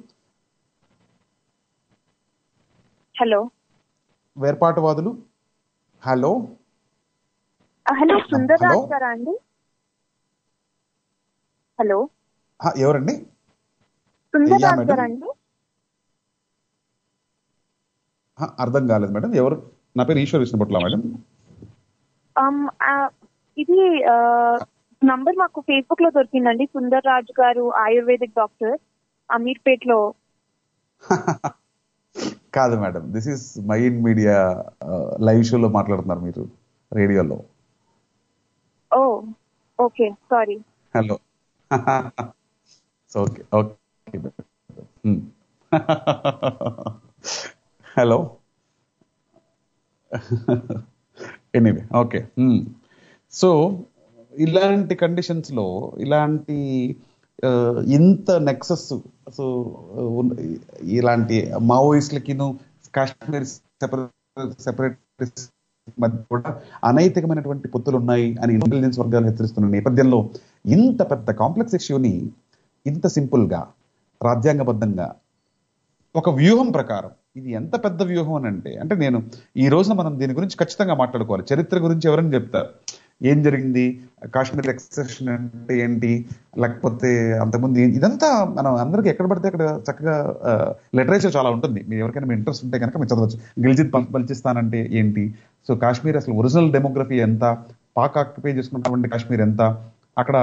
Speaker 8: హలో
Speaker 4: వేర్పాటువాదులు హలో
Speaker 8: ఆ, హలో సుందర్
Speaker 4: హలో.
Speaker 8: రాజ్ గారా అండి హలో
Speaker 4: హ, ఎవరండి
Speaker 8: సుందర్
Speaker 4: యా,
Speaker 8: రాజ్
Speaker 4: మేడం.
Speaker 8: గారా అండి
Speaker 4: హ, అర్థం కాలేదు మేడం ఎవరు నా పేరు ఈశ్వర్ విష్ణుపట్ల మేడం
Speaker 8: ఆమ్, ఆ, ఇది నంబర్ మాకు ఫేస్బుక్ లో దొరికిందండి సుందర్ రాజ్ గారు ఆయుర్వేదిక్ డాక్టర్ అమీర్పేట్ లో
Speaker 4: కాదు madam this is Miind media live షోలో మాట్లాడుతున్నారు మీరు రేడియోలో
Speaker 8: oh okay sorry
Speaker 4: hello okay okay hello anyway okay so ఇలాంటి కండిషన్స్ లో ఇలాంటి ఆ, ఇంత నెక్సస్ సో ఉన్న- ఇలాంటి మావోయిస్టులకిను కాశ్మీర్ సెపరేట్ మధ్య కూడా అనైతికమైనటువంటి పొత్తులు ఉన్నాయి అని ఇంటెలిజెన్స్ వర్గాలు హెచ్చరిస్తున్న నేపథ్యంలో ఇంత పెద్ద కాంప్లెక్స్ ఇష్యూని ఇంత సింపుల్ గా రాజ్యాంగబద్ధంగా ఒక వ్యూహం ప్రకారం ఇది ఎంత పెద్ద వ్యూహం అని అంటే అంటే నేను ఈ రోజున మనం దీని గురించి ఖచ్చితంగా మాట్లాడుకోవాలి చరిత్ర గురించి ఎవరైనా చెప్తారు ఏం జరిగింది కాశ్మీర్ ఎక్సెషన్ అంటే ఏంటి లేకపోతే అంతకుముందు ఏం- ఇదంతా మనం అందరికీ ఎక్కడ పడితే అక్కడ చక్కగా లిటరేచర్ చాలా ఉంటుంది మీరు ఎవరికైనా మీ ఇంట్రెస్ట్ ఉంటే కనుక మీరు చదవచ్చు గిల్జిత్ బల్- బల్చిస్తాన్ అంటే ఏంటి సో కాశ్మీర్ అసలు ఒరిజినల్ డెమోగ్రఫీ ఎంత పాక్ ఆక్యుపై చేసుకున్నటువంటి కాశ్మీర్ ఎంత అక్కడ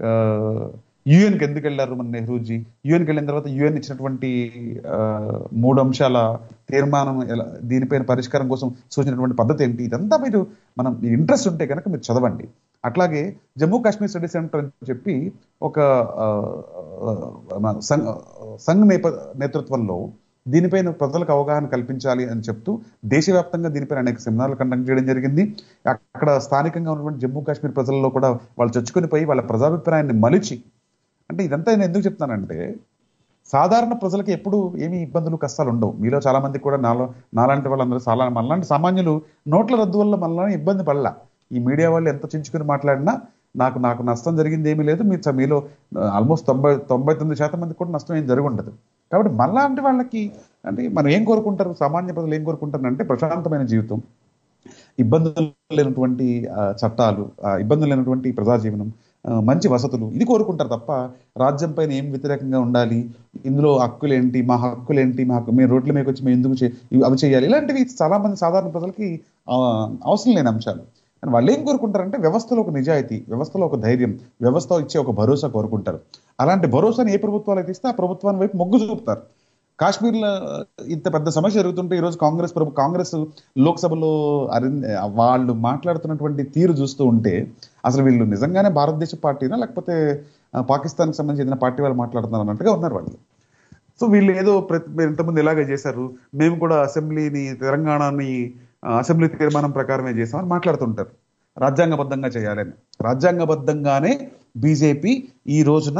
Speaker 4: యుఎన్కి ఎందుకు వెళ్ళారు మన నెహ్రూజీ యుఎన్కి వెళ్ళిన తర్వాత యుఎన్ ఇచ్చినటువంటి ఆ, మూడు అంశాల తీర్మానం ఎలా దీనిపైన పరిష్కారం కోసం సూచించినటువంటి పద్ధతి ఏంటి ఇదంతా మీరు మనం మీ ఇంట్రెస్ట్ ఉంటే కనుక మీరు చదవండి అట్లాగే జమ్మూ కాశ్మీర్ స్టడీ సెంటర్ అని చెప్పి ఒక ఆ, ఆ, మన సంఘ్ సంఘ్ నేప నేతృత్వంలో దీనిపైన ప్రజలకు అవగాహన కల్పించాలి అని చెప్తూ దేశవ్యాప్తంగా దీనిపైన అనేక సెమినార్లు కండక్ట్ చేయడం జరిగింది అక్కడ స్థానికంగా ఉన్నటువంటి జమ్మూ కాశ్మీర్ ప్రజల్లో కూడా వాళ్ళు చొచ్చుకొని పోయి వాళ్ళ ప్రజాభిప్రాయాన్ని మలిచి అంటే ఇదంతా నేను ఎందుకు చెప్తానంటే సాధారణ ప్రజలకి ఎప్పుడు ఏమీ ఇబ్బందులు కష్టాలు ఉండవు మీలో చాలా మంది కూడా నాలో నాలాంటి వాళ్ళందరూ చాలా మనలాంటి సామాన్యులు నోట్ల రద్దు వల్ల మనల్ని ఇబ్బంది పడలా ఈ మీడియా వాళ్ళు ఎంత చించుకుని మాట్లాడినా నాకు నాకు నష్టం జరిగింది ఏమీ లేదు మీ మీలో ఆల్మోస్ట్ తొంభై తొంభై తొమ్మిది శాతం మందికి కూడా నష్టం ఏం జరిగి ఉండదు కాబట్టి మనలాంటి వాళ్ళకి అంటే మనం ఏం కోరుకుంటారు సామాన్య ప్రజలు ఏం కోరుకుంటారు అంటే ప్రశాంతమైన జీవితం ఇబ్బందులు లేనటువంటి ఆ, చట్టాలు ఆ, ఇబ్బందులు లేనటువంటి ప్రజాజీవనం ఆ, మంచి వసతులు ఇది కోరుకుంటారు తప్ప రాజ్యం పైన ఏం వ్యతిరేకంగా ఉండాలి ఇందులో హక్కులేంటి మా హక్కులేంటి మా హక్కు మేము రోడ్ల మీద వచ్చి మేము ఎందుకు చే- ఇవి- అవి చేయాలి ఇలాంటివి చాలా మంది సాధారణ ప్రజలకి ఆ, అవసరం లేని అంశాలు కానీ వాళ్ళు ఏం కోరుకుంటారంటే వ్యవస్థలో ఒక నిజాయితీ వ్యవస్థలో ఒక ధైర్యం వ్యవస్థ ఇచ్చే ఒక భరోసా కోరుకుంటారు అలాంటి భరోసాని ఏ ప్రభుత్వాలు అయితే ఇస్తే ఆ ప్రభుత్వాన్ని వైపు మొగ్గు చూపుతారు కాశ్మీర్లో ఇంత పెద్ద సమస్య జరుగుతుంటే ఈరోజు కాంగ్రెస్ ప్రభు కాంగ్రెస్ లోక్సభలో అరిన్ వాళ్ళు మాట్లాడుతున్నటువంటి తీరు చూస్తూ ఉంటే అసలు వీళ్ళు నిజంగానే భారతదేశ పార్టీనా లేకపోతే ఆ, పాకిస్తాన్కి సంబంధించిన పార్టీ వాళ్ళు మాట్లాడుతున్నారు అన్నట్టుగా ఉన్నారు వాళ్ళు సో వీళ్ళు ఏదో ప్రతి మీరు ఇంతకుముందు ఇలాగే చేశారు మేము కూడా అసెంబ్లీని తెలంగాణని ఆ, అసెంబ్లీ తీర్మానం ప్రకారమే చేసామని మాట్లాడుతుంటారు రాజ్యాంగబద్ధంగా చేయాలని రాజ్యాంగబద్ధంగానే బీజేపీ ఈ రోజున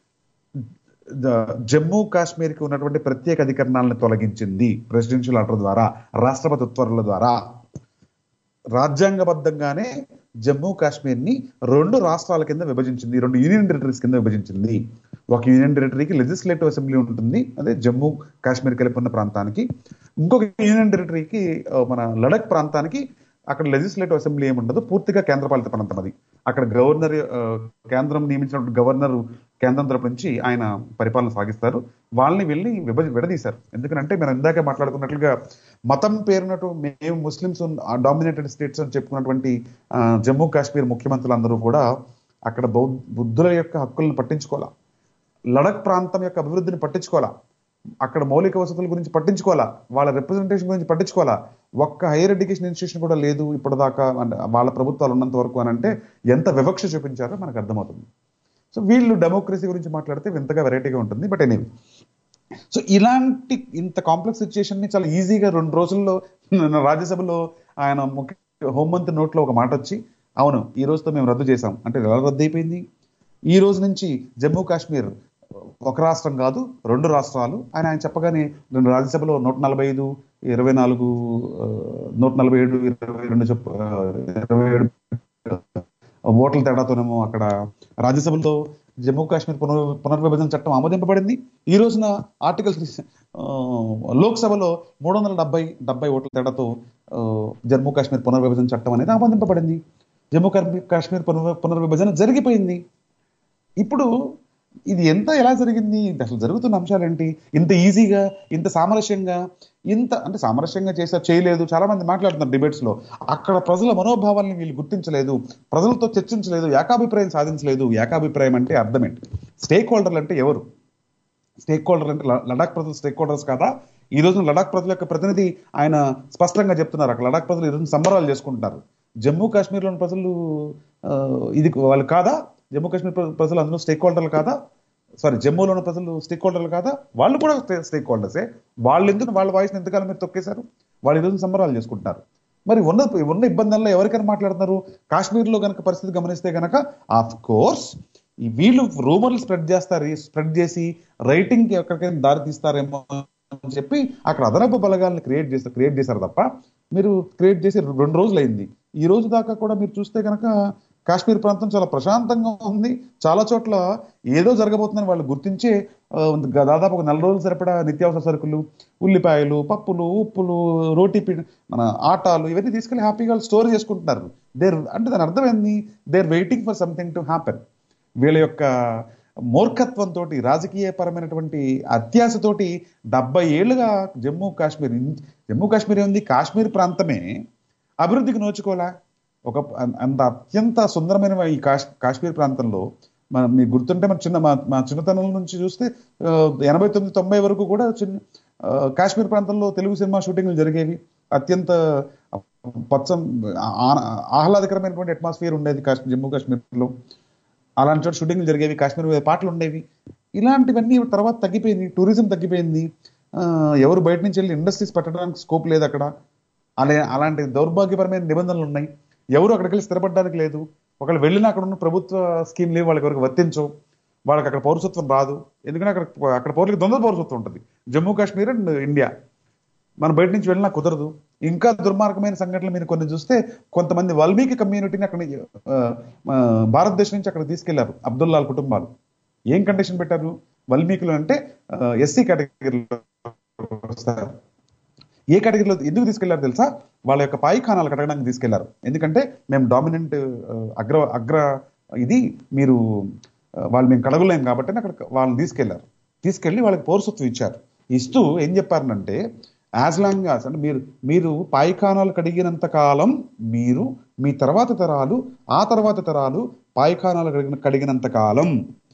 Speaker 4: ద- జమ్మూ కాశ్మీర్కి ఉన్నటువంటి ప్రత్యేక అధికరణాలను తొలగించింది ప్రెసిడెన్షియల్ ఆర్డర్ ద్వారా రాష్ట్రపతి ఉత్తర్వుల ద్వారా రాజ్యాంగబద్ధంగానే జమ్మూ కాశ్మీర్ ని రెండు రాష్ట్రాల కింద విభజించింది రెండు యూనియన్ టెరిటరీస్ కింద విభజించింది ఒక యూనియన్ టెరిటరీకి లెజిస్లేటివ్ అసెంబ్లీ ఉంటుంది అదే జమ్మూ కాశ్మీర్ కలిపి ఉన్న ప్రాంతానికి ఇంకొక యూనియన్ టెరిటరీకి ఆ, మన లడక్ ప్రాంతానికి అక్కడ లెజిస్లేటివ్ అసెంబ్లీ ఏమి ఉండదు పూర్తిగా కేంద్రపాలిత ప్రాంతం అది అక్కడ గవర్నర్ ఆ, కేంద్రం నియమించిన గవర్నర్ కేంద్రం తరపు నుంచి ఆయన పరిపాలన సాగిస్తారు వాళ్ళని వెళ్ళి విభజ విడదీశారు ఎందుకంటే మనం ఇందాక మాట్లాడుకున్నట్లుగా మతం పేరునట్టు మేము ముస్లిమ్స్ డామినేటెడ్ స్టేట్స్ అని చెప్పుకున్నటువంటి ఆ, జమ్మూ కాశ్మీర్ ముఖ్యమంత్రులందరూ కూడా అక్కడ బౌద్ధ బుద్ధుల యొక్క హక్కులను పట్టించుకోవాలా లడక్ ప్రాంతం యొక్క అభివృద్ధిని పట్టించుకోవాలా అక్కడ మౌలిక వసతుల గురించి పట్టించుకోవాలా వాళ్ళ రిప్రజెంటేషన్ గురించి పట్టించుకోవాలా ఒక్క హైయర్ ఎడ్యుకేషన్ ఇన్స్టిట్యూషన్ కూడా లేదు ఇప్పటిదాకా అంటే వాళ్ళ ప్రభుత్వాలు ఉన్నంత వరకు అని అంటే ఎంత వివక్ష చూపించారో మనకు అర్థమవుతుంది సో వీళ్ళు డెమోక్రసీ గురించి మాట్లాడితే వింతగా వెరైటీగా ఉంటుంది బట్ ఎనీవే సో ఇలాంటి ఇంత కాంప్లెక్స్ సిచ్యుయేషన్ ని చాలా ఈజీగా రెండు రోజుల్లో నిన్న రాజ్యసభలో ఆయన ముఖ్య హోంమంత్రి నోట్లో ఒక మాట వచ్చి అవును ఈ రోజుతో మేము రద్దు చేశాం అంటే ఎలా రద్దు అయిపోయింది ఈ రోజు నుంచి జమ్మూ కాశ్మీర్ ఒక రాష్ట్రం కాదు రెండు రాష్ట్రాలు ఆయన ఆయన చెప్పగానే రెండు రాజ్యసభలో నూట నలభై ఐదు ఇరవై నాలుగు ఆ, నూట నలభై ఏడు ఇరవై రెండు చెప్పు ఆ, ఇరవై ఏడు ఓట్ల తేడాతోనేమో అక్కడ రాజ్యసభలో జమ్మూ కాశ్మీర్ పునర్ పునర్విభజన చట్టం ఆమోదింపబడింది ఈ రోజున ఆర్టికల్ లోక్సభలో మూడు వందల డెబ్బై డెబ్బై ఓట్ల తేడాతో ఆ, జమ్మూ కాశ్మీర్ పునర్విభజన చట్టం అనేది ఆమోదింపబడింది జమ్మూ కాశ్మీర్ కాశ్మీర్ పునర్ పునర్విభజన జరిగిపోయింది ఇప్పుడు ఇది ఎంత ఎలా జరిగింది ఇది అసలు జరుగుతున్న అంశాలు ఏంటి ఇంత ఈజీగా ఇంత సామరస్యంగా ఇంత అంటే సామరస్యంగా చేశారు చేయలేదు చాలా మంది మాట్లాడుతున్నారు డిబేట్స్ లో అక్కడ ప్రజల మనోభావాల్ని వీళ్ళు గుర్తించలేదు ప్రజలతో చర్చించలేదు ఏకాభిప్రాయం సాధించలేదు ఏకాభిప్రాయం అంటే అర్థం ఏంటి స్టేక్ హోల్డర్లు అంటే ఎవరు స్టేక్ హోల్డర్ అంటే ల- లడాక్ ప్రజలు స్టేక్ హోల్డర్స్ కాదా ఈ రోజున లడాక్ ప్రజల యొక్క ప్రతినిధి ఆయన స్పష్టంగా చెప్తున్నారు అక్కడ లడాక్ ప్రజలు ఈ రోజున సంబరాలు చేసుకుంటున్నారు జమ్మూ కాశ్మీర్లోని ప్రజలు ఆ, ఇది వాళ్ళు కాదా జమ్మూ కాశ్మీర్ ప్ర- ప్రజలు అందులో స్టేక్ హోల్డర్లు కాదా సారీ జమ్మూలోని ప్రజలు స్టేక్ హోల్డర్లు కాదా వాళ్ళు కూడా స్టేక్ హోల్డర్సే వాళ్ళు ఎందుకు వాళ్ళ వాయిస్ని ఎంతకాలం మీరు తొక్కేశారు వాళ్ళు ఈ రోజున సంబరాలు చేసుకుంటున్నారు మరి ఉన్న ఉన్న ఇబ్బందుల్లో ఎవరికైనా మాట్లాడుతున్నారు కాశ్మీర్లో గనక పరిస్థితి గమనిస్తే గనక ఆఫ్ కోర్స్ ఈ వీళ్ళు రూమర్లు స్ప్రెడ్ చేస్తారు స్ప్రెడ్ చేసి రైటింగ్ కి ఎక్కడికైనా దారి తీస్తారేమో అని చెప్పి అక్కడ అదనపు బలగాలను క్రియేట్ చేస్తారు క్రియేట్ చేశారు తప్ప మీరు క్రియేట్ చేసి రెండు రోజులు అయింది ఈ రోజు దాకా కూడా మీరు చూస్తే కనుక కాశ్మీర్ ప్రాంతం చాలా ప్రశాంతంగా ఉంది చాలా చోట్ల ఏదో జరగబోతుందని వాళ్ళు గుర్తించే ఆ, దాదాపు ఒక నెల రోజులు సరిపడా నిత్యావసర సరుకులు ఉల్లిపాయలు పప్పులు ఉప్పులు రోటీ పి మన ఆటాలు ఇవన్నీ తీసుకెళ్లి హ్యాపీగా వాళ్ళు స్టోర్ చేసుకుంటున్నారు దేర్ అంటే దాని అర్థం ఏంది there waiting for something to happen వీళ్ళ యొక్క మూర్ఖత్వంతో రాజకీయపరమైనటువంటి అత్యాశతోటి డెబ్బై ఏళ్ళుగా జమ్మూ కాశ్మీర్ ఇన్- జమ్మూ కాశ్మీర్ ఏముంది కాశ్మీర్ ప్రాంతమే అభివృద్ధికి నోచుకోలే ఒక అం- అంత అత్యంత సుందరమైన ఈ కాశ్ కాశ్మీర్ ప్రాంతంలో మన మీకు గుర్తుంటే మన చిన్న మా మా చిన్నతనం నుంచి చూస్తే ఆ, ఎనభై తొమ్మిది తొంభై వరకు కూడా చిన్న ఆ, కాశ్మీర్ ప్రాంతంలో తెలుగు సినిమా షూటింగ్లు జరిగేవి అత్యంత పచ్చం ఆ- ఆహ్లాదకరమైనటువంటి అట్మాస్ఫియర్ ఉండేది కాశ్మీర్ జమ్మూ కాశ్మీర్లో అలాంటి చోట షూటింగ్లు జరిగేవి కాశ్మీర్ మీద పాటలు ఉండేవి ఇలాంటివన్నీ తర్వాత తగ్గిపోయింది టూరిజం తగ్గిపోయింది ఆ, ఎవరు బయట నుంచి వెళ్ళి ఇండస్ట్రీస్ పెట్టడానికి స్కోప్ లేదు అక్కడ అలా అలాంటి దౌర్భాగ్యపరమైన నిబంధనలు ఉన్నాయి ఎవరు అక్కడికి వెళ్ళి స్థిరపడడానికి లేదు ఒకళ్ళు వెళ్ళినా అక్కడ ఉన్న ప్రభుత్వ స్కీమ్ లేవు వాళ్ళకి ఎవరికి వర్తించవు వాళ్ళకి అక్కడ పౌరసత్వం రాదు ఎందుకంటే అక్కడ అక్కడ పౌరులకి ద్వంద్వ పౌరసత్వం ఉంటుంది జమ్మూ కాశ్మీర్ అండ్ ఇండియా మన బయట నుంచి వెళ్ళినా కుదరదు ఇంకా దుర్మార్గమైన సంఘటనలు మీరు కొన్ని చూస్తే కొంతమంది వాల్మీకి కమ్యూనిటీని అక్కడ ఆ, ఆ, భారతదేశం నుంచి అక్కడ తీసుకెళ్లారు అబ్దుల్లాల్ కుటుంబాలు ఏం కండిషన్ పెట్టారు వాల్మీకులు అంటే ఎస్సీ కేటగిరీలో వస్తారు ఏ కేటగిరీలో ఎందుకు తీసుకెళ్లారు తెలుసా వాళ్ళ యొక్క పాయిఖానాలు కడగడానికి తీసుకెళ్లారు ఎందుకంటే మేము డామినెంట్ అగ్ర అగ్ర ఇది మీరు ఆ, వాళ్ళు మేము కడగలేం కాబట్టి అక్కడ వాళ్ళని తీసుకెళ్లారు తీసుకెళ్లి వాళ్ళకి పౌరసత్వం ఇచ్చారు ఇస్తూ ఏం చెప్పారనంటే యాజ్ లాంగ్ యాజ్ అంటే మీరు మీరు పాయిఖానాలు కడిగినంత కాలం మీరు మీ తర్వాత తరాలు ఆ తర్వాత తరాలు పాయిఖానాలు కడిగిన కడిగినంత కాలం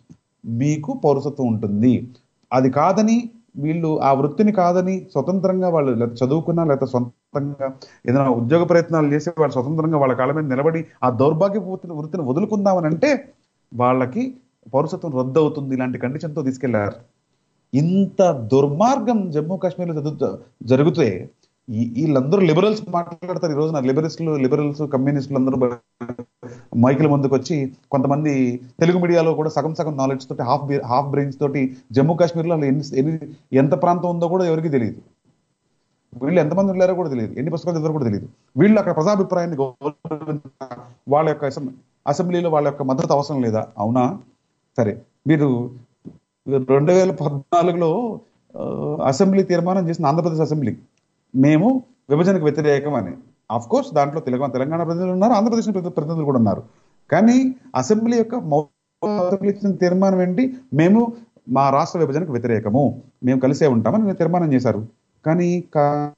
Speaker 4: మీకు పౌరసత్వం ఉంటుంది అది కాదని వీళ్ళు ఆ వృత్తిని కాదని స్వతంత్రంగా వాళ్ళు లేదా చదువుకున్నా లేదా సొంతంగా ఏదైనా ఉద్యోగ ప్రయత్నాలు చేసి వాళ్ళు స్వతంత్రంగా వాళ్ళ కాళ్ళ మీద నిలబడి ఆ దౌర్భాగ్య వృత్తిని వృత్తిని వదులుకుందామని అంటే వాళ్ళకి పౌరసత్వం రద్దు అవుతుంది ఇలాంటి కండిషన్తో తీసుకెళ్లారు ఇంత దుర్మార్గం జమ్మూ కాశ్మీర్లో జరుగుతూ- జరిగితే ఈ- వీళ్ళందరూ లిబరల్స్ మాట్లాడతారు ఈ రోజున లిబరల్స్లు లిబరల్స్ కమ్యూనిస్టులు అందరూ బ- మైకుల ముందుకు వచ్చి కొంతమంది తెలుగు మీడియాలో కూడా సగం సగం నాలెడ్జ్ తోటి హాఫ్ హాఫ్ బ్రెయిన్స్ తోటి జమ్మూ కాశ్మీర్లో అసలు ఎన్ని ఎన్ని- ఎంత ప్రాంతం ఉందో కూడా ఎవరికి తెలియదు వీళ్ళు ఎంతమంది ఉన్నారో కూడా తెలియదు ఎన్ని పుస్తకాలు చదివారో కూడా తెలియదు వీళ్ళు అక్కడ ప్రజాభిప్రాయాన్ని గౌరవించ- వాళ్ళ యొక్క అసెం- అసెంబ్లీలో వాళ్ళ యొక్క మద్దతు అవసరం లేదా అవునా సరే మీరు రెండు వేల పద్నాలుగులో ఆ, అసెంబ్లీ తీర్మానం చేసిన ఆంధ్రప్రదేశ్ అసెంబ్లీ మేము విభజనకు వ్యతిరేకం అని ఆఫ్ కోర్స్ దాంట్లో తెలంగాణ తెలంగాణ ప్రతినిధులు ఉన్నారు ఆంధ్రప్రదేశ్ ప్రతి- ప్రతినిధులు కూడా ఉన్నారు కానీ అసెంబ్లీ యొక్క మౌ- అసెంబ్లీ ఇచ్చిన తీర్మానం ఏంటి మేము మా రాష్ట్ర విభజనకు వ్యతిరేకము మేము కలిసే ఉంటామని మేము తీర్మానం చేశారు కానీ కా-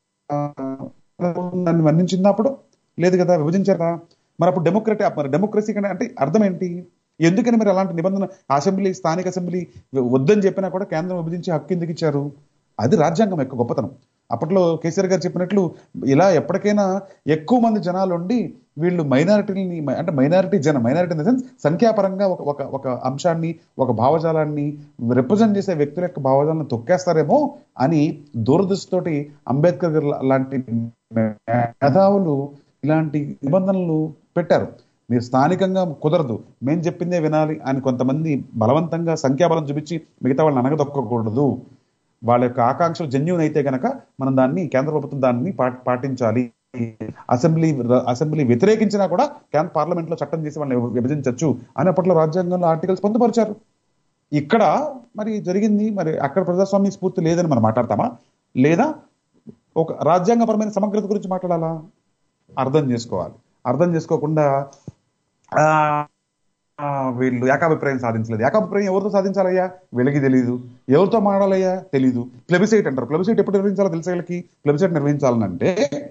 Speaker 4: దాన్ని వర్ణించినప్పుడు లేదు కదా విభజించారు కదా మరి అప్పుడు డెమోక్రటీ మరి డెమోక్రసీ కంటే అంటే అర్థం ఏంటి ఎందుకని మరి అలాంటి నిబంధన అసెంబ్లీ స్థానిక అసెంబ్లీ వద్దని చెప్పినా కూడా కేంద్రం విభజించి హక్కు ఎందుకు ఇచ్చారు అది రాజ్యాంగం యొక్క గొప్పతనం అప్పట్లో కేసీఆర్ గారు చెప్పినట్లు ఇలా ఎప్పటికైనా ఎక్కువ మంది జనాలు ఉండి వీళ్ళు మైనారిటీని అంటే మైనారిటీ జన మైనారిటీ ఇన్ ద సెన్స్ సంఖ్యాపరంగా ఒక ఒక ఒక అంశాన్ని ఒక భావజాలాన్ని రిప్రజెంట్ చేసే వ్యక్తుల యొక్క భావజాలను తొక్కేస్తారేమో అని దూరదృష్టితోటి అంబేద్కర్ గారు లాంటి మేధావులు ఇలాంటి నిబంధనలు పెట్టారు మీరు స్థానికంగా కుదరదు మేము చెప్పిందే వినాలి అని కొంతమంది బలవంతంగా సంఖ్యాబలం చూపించి మిగతా వాళ్ళని అనగదొక్కకూడదు వాళ్ళ యొక్క ఆకాంక్షలు జెన్యున్ అయితే గనక మనం దాన్ని కేంద్ర ప్రభుత్వం దాన్ని పా- పాటించాలి అసెంబ్లీ అసెంబ్లీ వ్యతిరేకించినా కూడా కేంద్ర పార్లమెంట్ లో చట్టం చేసి వాళ్ళని విభజించవచ్చు అని అప్పట్లో రాజ్యాంగంలో ఆర్టికల్స్ పొందుపరిచారు ఇక్కడ మరి జరిగింది మరి అక్కడ ప్రజాస్వామ్య స్ఫూర్తి లేదని మనం మాట్లాడతామా లేదా ఒక రాజ్యాంగపరమైన సమగ్రత గురించి మాట్లాడాలా అర్థం చేసుకోవాలి అర్థం చేసుకోకుండా ఆ, ఆ, వీళ్ళు ఏకాభిప్రాయం సాధించలేదు ఏకాభిప్రాయం ఎవరితో సాధించాలయ్యా వీళ్ళకి తెలియదు ఎవరితో మాట్లాడాలయ్యా తెలియదు ప్లెబిసైట్ అంటారు ప్లెబిసైట్ ఎప్పుడు నిర్వహించాలో తెలిసే వీళ్ళకి ప్లెబిసైట్ నిర్వహించాలనంటే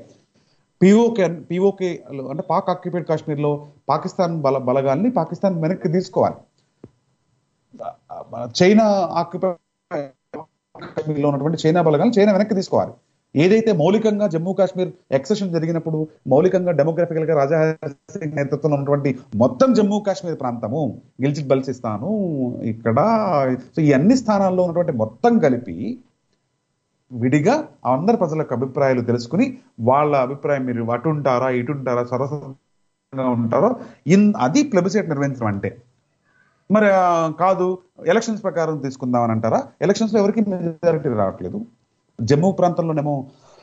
Speaker 4: పిఓకే పిఓకే అంటే పాక్ ఆక్యుపైడ్ కాశ్మీర్ లో పాకిస్తాన్ బల బలగాల్ని పాకిస్తాన్ వెనక్కి తీసుకోవాలి చైనా ఆక్యుపై లో ఉన్నటువంటి చైనా బలగాలను చైనా వెనక్కి తీసుకోవాలి ఏదైతే మౌలికంగా జమ్మూ కాశ్మీర్ ఎక్సెషన్ జరిగినప్పుడు మౌలికంగా డెమోగ్రఫికల్ గా రాజా సింగ్ నేతృత్వంలో ఉన్నటువంటి మొత్తం జమ్మూ కాశ్మీర్ ప్రాంతము గిల్జిత్ బల్సిస్తాను ఇక్కడ సో ఈ అన్ని స్థానాల్లో ఉన్నటువంటి మొత్తం కలిపి విడిగా అందరి ప్రజల యొక్క అభిప్రాయాలు తెలుసుకుని వాళ్ళ అభిప్రాయం మీరు అటు ఉంటారా ఇటు ఉంటారా సరసంగా ఉంటారో ఇన్ అది ప్లెబిసైట్ నిర్వహించడం అంటే మరి ఆ, కాదు ఎలక్షన్స్ ప్రకారం తీసుకుందాం అని అంటారా ఎలక్షన్స్ లో ఎవరికి మెజారిటీ రావట్లేదు జమ్మూ ప్రాంతంలోనేమో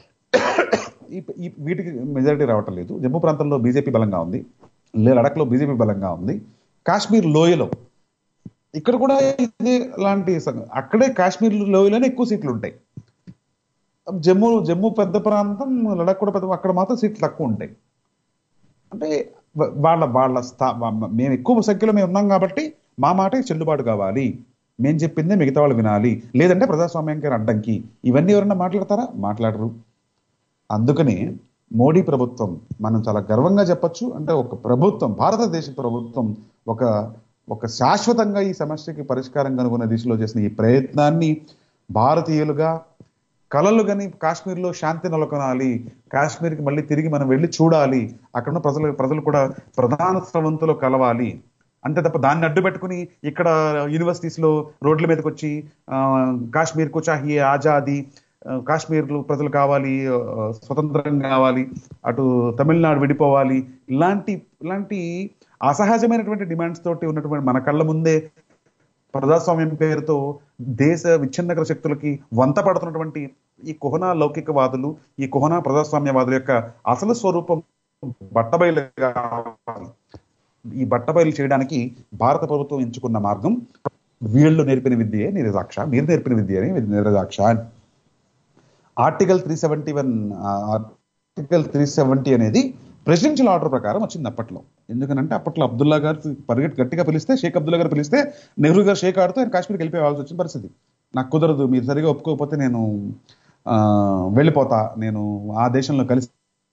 Speaker 4: ఈ ఈ వీటికి మెజారిటీ రావటం లేదు జమ్మూ ప్రాంతంలో బీజేపీ బలంగా ఉంది లే లడఖ్లో బీజేపీ బలంగా ఉంది కాశ్మీర్ లోయలో ఇక్కడ కూడా ఇదే లాంటి స- అక్కడే కాశ్మీర్ లోయలోనే ఎక్కువ సీట్లు ఉంటాయి జమ్మూ జమ్మూ పెద్ద ప్రాంతం లడఖ్ కూడా పెద్ద అక్కడ మాత్రం సీట్లు తక్కువ ఉంటాయి అంటే వా- వాళ్ళ వాళ్ళ స్థా వా- మేము ఎక్కువ సంఖ్యలో మేము ఉన్నాం కాబట్టి మా మాటే చెల్లుబాటు కావాలి మేము చెప్పిందే మిగతా వాళ్ళు వినాలి లేదంటే ప్రజాస్వామ్యానికి అడ్డంకి ఇవన్నీ ఎవరన్నా మాట్లాడతారా మాట్లాడరు అందుకని మోడీ ప్రభుత్వం మనం చాలా గర్వంగా చెప్పొచ్చు అంటే ఒక ప్రభుత్వం భారతదేశ ప్రభుత్వం ఒక ఒక శాశ్వతంగా ఈ సమస్యకి పరిష్కారం కనుగొనే దిశలో చేసిన ఈ ప్రయత్నాన్ని భారతీయులుగా కలలు గని కాశ్మీర్లో శాంతి నెలకొనాలి కాశ్మీర్కి మళ్ళీ తిరిగి మనం వెళ్ళి చూడాలి అక్కడ ఉన్న ప్రజలు ప్రజలు కూడా ప్రధాన స్రవంతులో కలవాలి అంతే తప్ప దాన్ని అడ్డు పెట్టుకుని ఇక్కడ యూనివర్సిటీస్ లో రోడ్ల మీదకి వచ్చి ఆ, కాశ్మీర్ కు చాహియే ఆజాది ఆ, కాశ్మీర్లో ప్రజలు కావాలి ఆ, స్వతంత్రం కావాలి అటు తమిళనాడు విడిపోవాలి ఇలాంటి ఇలాంటి అసహజమైనటువంటి డిమాండ్స్ తోటి ఉన్నటువంటి మన కళ్ళ ముందే ప్రజాస్వామ్యం పేరుతో దేశ విచ్ఛిన్నకర శక్తులకి వంత పడుతున్నటువంటి ఈ కుహనా లౌకికవాదులు ఈ కుహనా ప్రజాస్వామ్యవాదుల యొక్క అసలు స్వరూపం బట్టబయలు కావాలి. ఈ బట్టబయలు చేయడానికి భారత ప్రభుత్వం ఎంచుకున్న మార్గం వీళ్ళు నేర్పిన విద్యే నిరదాక్ష మీరు నేర్పిన విద్యనే నిరదాక్ష అని article three seventy one article three seventy అనేది ప్రెసిడెన్షియల్ ఆర్డర్ ప్రకారం వచ్చింది అప్పట్లో ఎందుకనంటే అప్పట్లో అబ్దుల్లా గారు పరిగెట్ గట్టిగా పిలిస్తే షేక్ అబ్దుల్లా గారు పిలిస్తే నెహ్రూ గారు షేక్ ఆడుతూ ఆయన కాశ్మీర్కి వెళ్ళిపోవాల్సి వచ్చిన పరిస్థితి నాకు కుదరదు మీరు సరిగా ఒప్పుకోకపోతే నేను ఆ, వెళ్ళిపోతా నేను ఆ దేశంలో కలిసి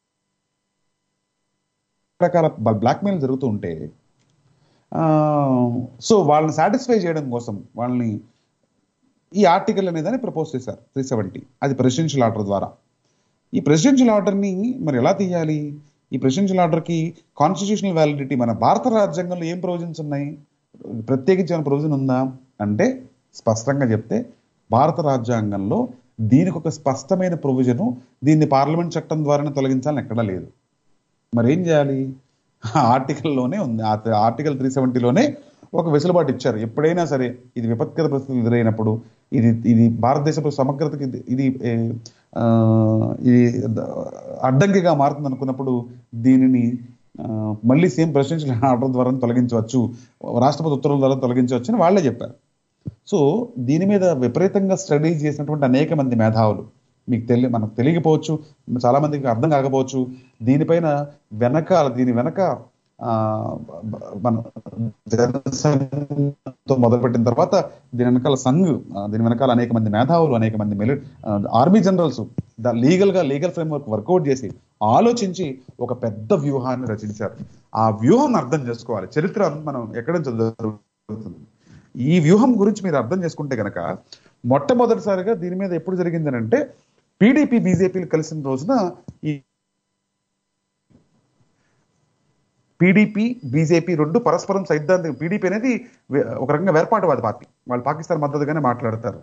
Speaker 4: రకాల బ్లాక్మెయిల్ జరుగుతూ ఉంటే ఆ, సో వాళ్ళని సాటిస్ఫై చేయడం కోసం వాళ్ళని ఈ ఆర్టికల్ అనేదాన్ని ప్రపోజ్ చేశారు త్రీ సెవెంటీ అది ప్రెసిడెన్షియల్ ఆర్డర్ ద్వారా ఈ ప్రెసిడెన్షియల్ ఆర్డర్ని మరి ఎలా తీయాలి ఈ ప్రెసిడెన్షియల్ ఆర్డర్కి కాన్స్టిట్యూషనల్ వ్యాలిడిటీ మన భారత రాజ్యాంగంలో ఏం ప్రొవిజన్స్ ఉన్నాయి ప్రత్యేకించిన ప్రొవిజన్ ఉందా అంటే స్పష్టంగా చెప్తే భారత రాజ్యాంగంలో దీనికి ఒక స్పష్టమైన ప్రొవిజను దీన్ని పార్లమెంట్ చట్టం ద్వారానే తొలగించాలని ఎక్కడా లేదు మరి ఏం చేయాలి ఆర్టికల్లోనే ఉంది ఆ- ఆర్టికల్ త్రీ సెవెంటీలోనే ఒక వెసులుబాటు ఇచ్చారు ఎప్పుడైనా సరే ఇది విపత్కర పరిస్థితులు ఎదురైనప్పుడు ఇది ఇది భారతదేశపు సమగ్రతకి ఇది- ఇది ఏ, ఆ, ఇది ద- అడ్డంకిగా మారుతుంది అనుకున్నప్పుడు దీనిని ఆ, మళ్ళీ సేమ్ ప్రెసిడెన్షియల్ ఆర్డర్ ద్వారా తొలగించవచ్చు రాష్ట్రపతి ఉత్తర్వుల ద్వారా తొలగించవచ్చు అని వాళ్ళే చెప్పారు సో దీని మీద విపరీతంగా స్టడీ చేసినటువంటి అనేక మంది మేధావులు మీకు తెలియ మనకు తెలియకపోవచ్చు చాలా మందికి అర్థం కాకపోవచ్చు దీనిపైన వెనకాల దీని వెనక ఆ, బ- మన జనసంఘతో మొదలుపెట్టిన తర్వాత దీని వెనకాల సంఘ్ ఆ, దీని వెనకాల అనేక మంది మేధావులు అనేక మంది మిలి ఆర్మీ జనరల్స్ లీగల్ గా లీగల్ ఫ్రేమ్వర్క్ వర్కౌట్ చేసి ఆలోచించి ఒక పెద్ద వ్యూహాన్ని రచించారు ఆ వ్యూహం అర్థం చేసుకోవాలి చరిత్ర మనం ఎక్కడ నుంచి జరుగుతుంది ఈ వ్యూహం గురించి మీరు అర్థం చేసుకుంటే గనక మొట్టమొదటిసారిగా దీని మీద ఎప్పుడు జరిగింది అంటే పీడీపీ బీజేపీలు కలిసిన రోజున ఈ పీడీపీ బీజేపీ రెండు పరస్పరం సైద్ధాంతిక పీడీపీ అనేది వే- ఒక రకంగా వేర్పాటువాది పార్టీ వాళ్ళు పాకిస్తాన్ మద్దతుగానే మాట్లాడతారు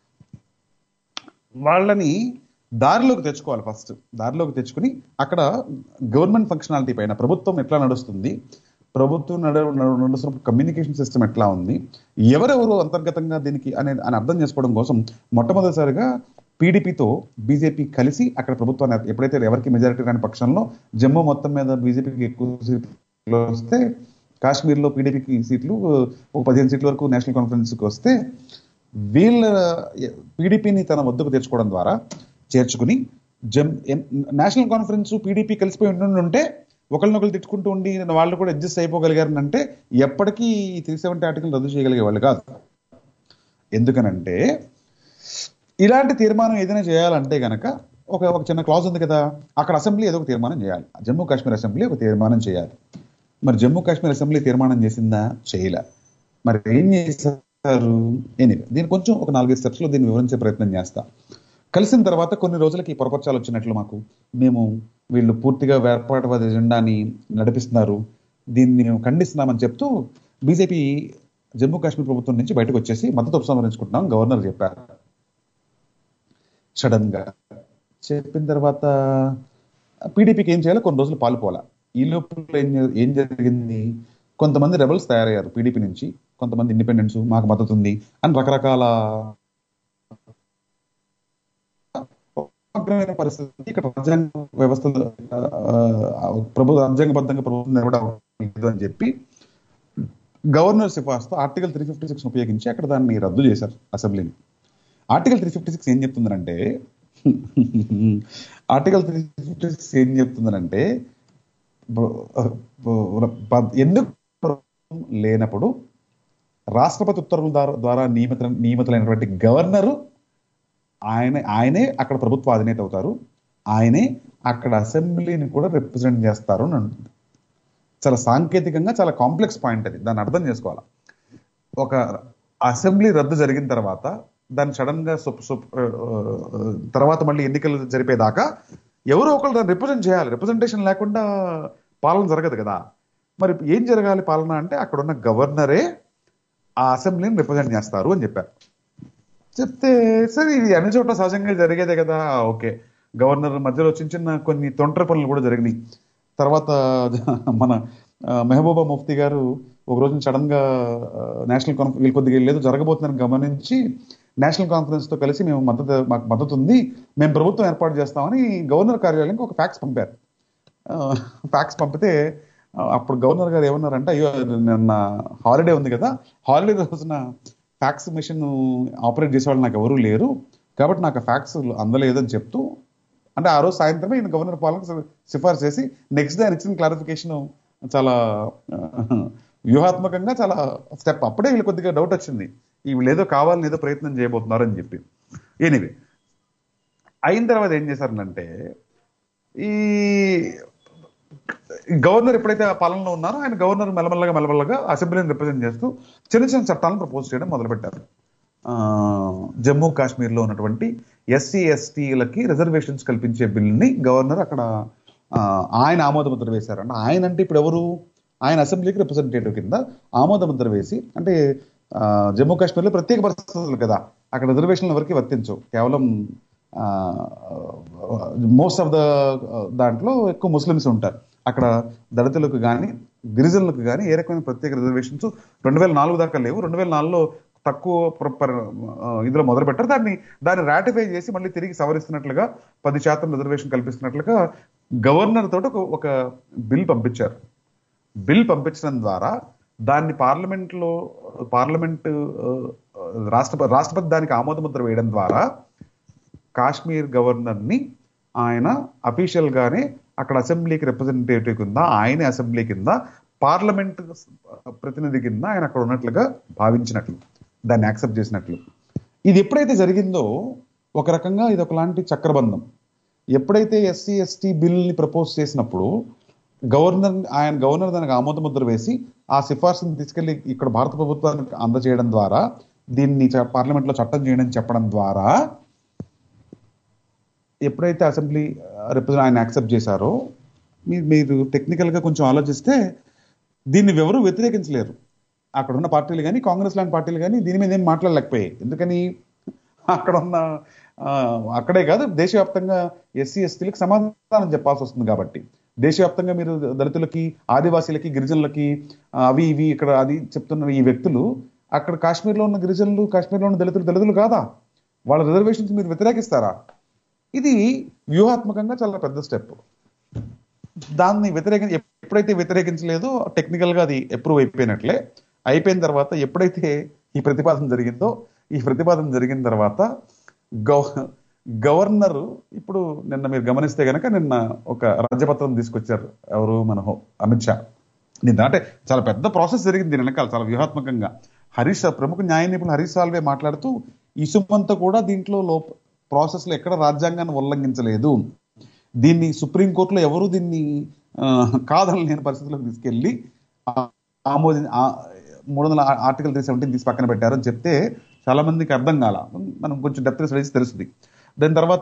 Speaker 4: వాళ్ళని దారిలోకి తెచ్చుకోవాలి ఫస్ట్ దారిలోకి తెచ్చుకుని అక్కడ గవర్నమెంట్ ఫంక్షనాలిటీ పైన ప్రభుత్వం ఎట్లా నడుస్తుంది ప్రభుత్వం నడ నడ- నడుస్తున్న కమ్యూనికేషన్ సిస్టమ్ ఎట్లా ఉంది ఎవరెవరు అంతర్గతంగా దీనికి అనే అని అర్థం చేసుకోవడం కోసం మొట్టమొదటిసారిగా పీడీపీతో బీజేపీ కలిసి అక్కడ ప్రభుత్వాన్ని ఎప్పుడైతే ఎవరికి మెజారిటీ రాని పక్షంలో జమ్మూ మొత్తం మీద బీజేపీకి ఎక్కువ సీట్లు వస్తే కాశ్మీర్లో పీడీపీకి సీట్లు ఒక పదిహేను సీట్ల వరకు నేషనల్ కాన్ఫరెన్స్కి వస్తే వీళ్ళ పీడీపీని తన వద్దకు తెచ్చుకోవడం ద్వారా చేర్చుకుని జమ్ ఎన్- నేషనల్ కాన్ఫరెన్స్ పీడీపీ కలిసిపోయి ఉండి ఉంటే ఒకరినొకరు తిట్టుకుంటూ ఉండి వాళ్ళు కూడా అడ్జస్ట్ అయిపోగలిగారు అంటే ఎప్పటికీ ఈ త్రీ సెవెంటీ ఆర్టికల్ రద్దు చేయగలిగే వాళ్ళు కాదు ఎందుకనంటే ఇలాంటి తీర్మానం ఏదైనా చేయాలంటే గనక ఒక ఒక చిన్న క్లాజ్ ఉంది కదా అక్కడ అసెంబ్లీ ఏదో ఒక తీర్మానం చేయాలి జమ్మూ కాశ్మీర్ అసెంబ్లీ ఒక తీర్మానం చేయాలి మరి జమ్మూ కాశ్మీర్ అసెంబ్లీ తీర్మానం చేసిందా చేయలే మరి ఏం చేశారు ఎనివే దీని కొంచెం ఒక నాలుగైదు స్టెప్స్ లో దీన్ని వివరించే ప్రయత్నం చేస్తా కలిసిన తర్వాత కొన్ని రోజులకి పొరపక్షాలు వచ్చినట్లు మాకు మేము వీళ్ళు పూర్తిగా వేర్పాటువాద ఎజెండాని నడిపిస్తున్నారు దీన్ని మేము ఖండిస్తున్నామని చెప్తూ బీజేపీ జమ్మూ కాశ్మీర్ ప్రభుత్వం నుంచి బయటకు వచ్చేసి మద్దతు ఉపసంహరించుకుంటున్నాం గవర్నర్ చెప్పారు సడన్ గా చెప్పిన తర్వాత పీడీపీకి ఏం చేయాలో కొన్ని రోజులు పాలుపోవాలా ఈ లోపల ఏం జ- ఏం జరిగింది కొంతమంది రెబల్స్ తయారయ్యారు పీడీపీ నుంచి కొంతమంది ఇండిపెండెన్స్ మాకు మద్దతు ఉంది అని రకరకాల సమగ్రమైన పరిస్థితి ఇక్కడ రాజ్యాంగ వ్యవస్థ ప్రభు రాజ్యాంగబద్ధంగా ప్రభుత్వం నిలబడం లేదు అని చెప్పి గవర్నర్ సిఫార్సుతో ఆర్టికల్ త్రీ ఫిఫ్టీ సిక్స్ ఉపయోగించి అక్కడ దాన్ని రద్దు చేశారు అసెంబ్లీని ఆర్టికల్ త్రీ ఫిఫ్టీ సిక్స్ ఏం చెప్తుందనంటే ఆర్టికల్ త్రీ ఫిఫ్టీ సిక్స్ ఏం చెప్తుందనంటే బ- బ- బ- ఎందుకు ప్రభుత్వం లేనప్పుడు రాష్ట్రపతి ఉత్తర్వుల ద్వారా ద్వారా నియమిత నియమితులైనటువంటి గవర్నరు ఆయన ఆయనే అక్కడ ప్రభుత్వ అధినేత అవుతారు ఆయనే అక్కడ అసెంబ్లీని కూడా రిప్రజెంట్ చేస్తారు అని అంటుంది చాలా సాంకేతికంగా చాలా కాంప్లెక్స్ పాయింట్ అది దాన్ని అర్థం చేసుకోవాలి ఒక అసెంబ్లీ రద్దు జరిగిన తర్వాత దాన్ని సడన్ గా సుప్- సుప్- ఆ, ఆ, తర్వాత మళ్ళీ ఎన్నికలు జరిపేదాకా ఎవరో ఒకరు దాన్ని రిప్రజెంట్ చేయాలి రిప్రజెంటేషన్ లేకుండా పాలన జరగదు కదా మరి ఏం జరగాలి పాలన అంటే అక్కడ ఉన్న గవర్నరే ఆ అసెంబ్లీని రిప్రజెంట్ చేస్తారు అని చెప్పారు చెప్తే సరే ఇది అన్ని చోట్ల సహజంగా జరిగేదే కదా ఓకే గవర్నర్ మధ్యలో చిన్న చిన్న కొన్ని తొంటరి పనులు కూడా జరిగినాయి తర్వాత మన ఆ, మెహబూబా ముఫ్తీ గారు ఒక రోజు సడన్ గా ఆ, నేషనల్ కాన్ఫరెన్స్ వీళ్ళు కొద్దిగా లేదు జరగబోతుందని గమనించి నేషనల్ కాన్ఫరెన్స్ తో కలిసి మేము మద్దతు మాకు మద్దతు ఉంది మేము ప్రభుత్వం ఏర్పాటు చేస్తామని గవర్నర్ కార్యాలయానికి ఒక ఫ్యాక్స్ పంపారు ఫ్యాక్స్ పంపితే ఆ, అప్పుడు గవర్నర్ గారు ఏమన్నారంటే అయ్యో నిన్న హాలిడే ఉంది కదా హాలిడే రోజున ఫ్యాక్స్ మిషన్ ఆపరేట్ చేసేవాళ్ళు నాకు ఎవరూ లేరు కాబట్టి నాకు ఫ్యాక్స్ అందలేదని చెప్తూ అంటే ఆ రోజు సాయంత్రమే ఈయన గవర్నర్ పాలన సిఫార్సు చేసి నెక్స్ట్ డే ఆయన ఇచ్చిన క్లారిఫికేషన్ చాలా ఆ, వ్యూహాత్మకంగా చాలా స్టెప్ అప్పుడే వీళ్ళు కొద్దిగా డౌట్ వచ్చింది ఈ వీళ్ళు ఏదో కావాలని ఏదో ప్రయత్నం చేయబోతున్నారు అని చెప్పి ఎనీవే అయిన తర్వాత ఏం చేశారంటే ఈ గవర్నర్ ఎప్పుడైతే ఆ పాలనలో ఉన్నారో ఆయన గవర్నర్ మెల్లమెల్లగా మెల్లమెల్లగా అసెంబ్లీని రిప్రజెంట్ చేస్తూ చిన్న చిన్న చట్టాలను ప్రపోజ్ చేయడం మొదలుపెట్టారు ఆ, జమ్మూ కాశ్మీర్లో ఉన్నటువంటి ఎస్సీ ఎస్టీలకి రిజర్వేషన్స్ కల్పించే బిల్లుని గవర్నర్ అక్కడ ఆ, ఆయన ఆమోద ముద్ర వేశారు అంటే ఆయన అంటే ఇప్పుడు ఎవరు ఆయన అసెంబ్లీకి రిప్రజెంటేటివ్ కింద ఆమోద ముద్ర వేసి అంటే ఆ, జమ్మూ కాశ్మీర్లో ప్రత్యేక పరిస్థితులు కదా అక్కడ రిజర్వేషన్లు ఎవరికి వర్తించవు కేవలం మోస్ట్ ఆఫ్ ద దాంట్లో ఎక్కువ ముస్లిమ్స్ ఉంటారు అక్కడ దళితులకు కానీ గిరిజనులకు కానీ ఏ రకమైన ప్రత్యేక రిజర్వేషన్స్ రెండు వేల నాలుగు దాకా లేవు రెండు వేల నాలుగులో తక్కువ ప్ర- ప్ర- ఆ, ఇందులో మొదలు పెట్టారు దాన్ని దాన్ని రాటిఫై చేసి మళ్ళీ తిరిగి సవరిస్తున్నట్లుగా పది శాతం రిజర్వేషన్ కల్పిస్తున్నట్లుగా గవర్నర్ తోటి ఒక- ఒక బిల్ పంపించారు బిల్ పంపించడం ద్వారా దాన్ని పార్లమెంట్లో పార్లమెంట్ ఆ, రాష్ట్రపతి రాష్ట్రపతి దానికి ఆమోదముద్ర వేయడం ద్వారా కాశ్మీర్ గవర్నర్ ని ఆయన అఫీషియల్ గానే అక్కడ అసెంబ్లీకి రిప్రజెంటేటివ్ కింద ఆయనే అసెంబ్లీ కింద పార్లమెంట్ ప్రతినిధి కింద ఆయన అక్కడ ఉన్నట్లుగా భావించినట్లు దాన్ని యాక్సెప్ట్ చేసినట్లు ఇది ఎప్పుడైతే జరిగిందో ఒక రకంగా ఇది ఒకలాంటి చక్రబంధం ఎప్పుడైతే ఎస్సీ ఎస్టీ బిల్ని ప్రపోజ్ చేసినప్పుడు గవర్నర్ ఆయన గవర్నర్ దానికి ఆమోద ముద్ర వేసి ఆ సిఫార్సుని తీసుకెళ్లి ఇక్కడ భారత ప్రభుత్వానికి అందజేయడం ద్వారా దీన్ని చ- పార్లమెంట్లో చట్టం చేయడం చెప్పడం ద్వారా ఎప్పుడైతే అసెంబ్లీ రిప్రజెంట్ ఆయన యాక్సెప్ట్ చేశారో మీరు మీరు టెక్నికల్గా కొంచెం ఆలోచిస్తే దీన్ని ఎవరు వ్యతిరేకించలేరు అక్కడ ఉన్న పార్టీలు కానీ కాంగ్రెస్ లాంటి పార్టీలు కానీ దీని మీద ఏం మాట్లాడలేకపోయాయి ఎందుకని అక్కడ ఉన్న ఆ, అక్కడే కాదు దేశవ్యాప్తంగా ఎస్సీ ఎస్టీలకు సమాధానం చెప్పాల్సి వస్తుంది కాబట్టి దేశవ్యాప్తంగా మీరు దళితులకి ఆదివాసీలకి గిరిజనులకి ఆ, అవి ఇవి ఇక్కడ అది చెప్తున్న ఈ వ్యక్తులు అక్కడ కాశ్మీర్లో ఉన్న గిరిజనులు కాశ్మీర్లో ఉన్న దళితులు దళితులు కాదా వాళ్ళ రిజర్వేషన్స్ మీరు వ్యతిరేకిస్తారా ఇది వ్యూహాత్మకంగా చాలా పెద్ద స్టెప్ దాన్ని వ్యతిరేక ఎప్పుడైతే వ్యతిరేకించలేదో టెక్నికల్ గా అది అప్రూవ్ అయిపోయినట్లే అయిపోయిన తర్వాత ఎప్పుడైతే ఈ ప్రతిపాదన జరిగిందో ఈ ప్రతిపాదన జరిగిన తర్వాత గవ గవర్నర్ ఇప్పుడు నిన్న మీరు గమనిస్తే గనక నిన్న ఒక రాజ్యపత్రం తీసుకొచ్చారు ఎవరు మన హో- అమిత్ షా నిన్న అంటే చాలా పెద్ద ప్రాసెస్ జరిగింది దీని వెనకాల చాలా వ్యూహాత్మకంగా హరీష్ ప్రముఖ న్యాయ నిపుణులు హరీష్ సాల్వే మాట్లాడుతూ ఇసుమంతా కూడా దీంట్లో లోప ప్రాసెస్ లో ఎక్కడ రాజ్యాంగాన్ని ఉల్లంఘించలేదు దీన్ని సుప్రీంకోర్టులో ఎవరు దీన్ని ఆ, కాదని లేని పరిస్థితులకు తీసుకెళ్లి ఆ- ఆమోది ఆ- మూడు వందల ఆర్టికల్ త్రీ సెవెంటీన్ తీసి పక్కన పెట్టారు అని చెప్తే చాలా మందికి అర్థం కాల మనం కొంచెం డెప్త్ స్టడీస్ తెలుస్తుంది దాని తర్వాత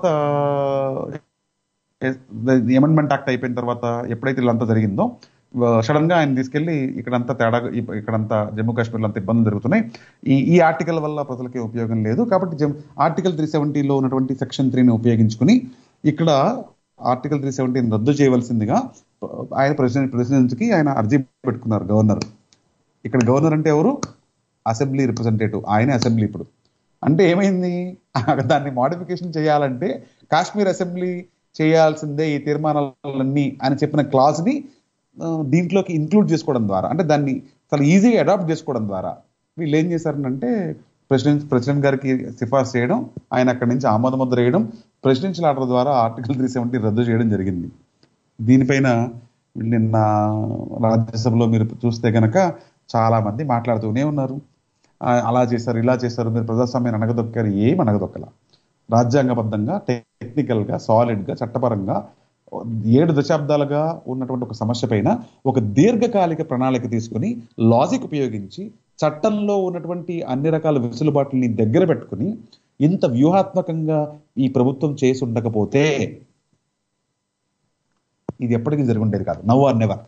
Speaker 4: అమెండ్మెంట్ యాక్ట్ అయిపోయిన తర్వాత ఎప్పుడైతే ఇల్లంతా జరిగిందో సడన్ గా ఆయన తీసుకెళ్లి ఇక్కడంతా తేడా ఇ- ఇక్కడంతా జమ్మూ కాశ్మీర్లో అంత ఇబ్బందులు జరుగుతున్నాయి ఈ ఈ ఆర్టికల్ వల్ల ప్రజలకి ఉపయోగం లేదు కాబట్టి జమ్ ఆర్టికల్ త్రీ సెవెంటీలో ఉన్నటువంటి సెక్షన్ త్రీని ఉపయోగించుకుని ఇక్కడ ఆర్టికల్ త్రీ సెవెంటీని రద్దు చేయవలసిందిగా ఆయన ప్రెసిడెంట్ ప్రెసిడెంట్ కి ఆయన అర్జీ పెట్టుకున్నారు గవర్నర్ ఇక్కడ గవర్నర్ అంటే ఎవరు అసెంబ్లీ రిప్రజెంటేటివ్ ఆయనే అసెంబ్లీ ఇప్పుడు అంటే ఏమైంది దాన్ని మాడిఫికేషన్ చేయాలంటే కాశ్మీర్ అసెంబ్లీ చేయాల్సిందే ఈ తీర్మానాలన్నీ అని చెప్పిన క్లాజ్ ని ఆ, దీంట్లోకి ఇంక్లూడ్ చేసుకోవడం ద్వారా అంటే దాన్ని చాలా ఈజీగా అడాప్ట్ చేసుకోవడం ద్వారా వీళ్ళు ఏం చేశారంటే ప్రెసిడెంట్ ప్రెసిడెంట్ గారికి సిఫార్సు చేయడం ఆయన అక్కడి నుంచి ఆమోద ముద్ర వేయడం ప్రెసిడెన్షియల్ ఆర్డర్ ద్వారా ఆర్టికల్ త్రీ సెవెంటీ రద్దు చేయడం జరిగింది దీనిపైన నిన్న రాజ్యసభలో మీరు చూస్తే గనక చాలా మంది మాట్లాడుతూనే ఉన్నారు ఆ, అలా చేశారు ఇలా చేశారు మీరు ప్రజాస్వామ్యాన్ని అనగదొక్కారు ఏం అనగదొక్కల రాజ్యాంగబద్ధంగా టెక్నికల్ గా సాలిడ్ గా చట్టపరంగా ఏడు దశాబ్దాలుగా ఉన్నటువంటి ఒక సమస్య పైన ఒక దీర్ఘకాలిక ప్రణాళిక తీసుకుని లాజిక్ ఉపయోగించి చట్టంలో ఉన్నటువంటి అన్ని రకాల వెసులుబాట్లని దగ్గర పెట్టుకుని ఇంత వ్యూహాత్మకంగా ఈ ప్రభుత్వం చేసి ఉండకపోతే ఇది ఎప్పటికీ జరిగి ఉండేది కాదు నవ్ ఆర్ నెవర్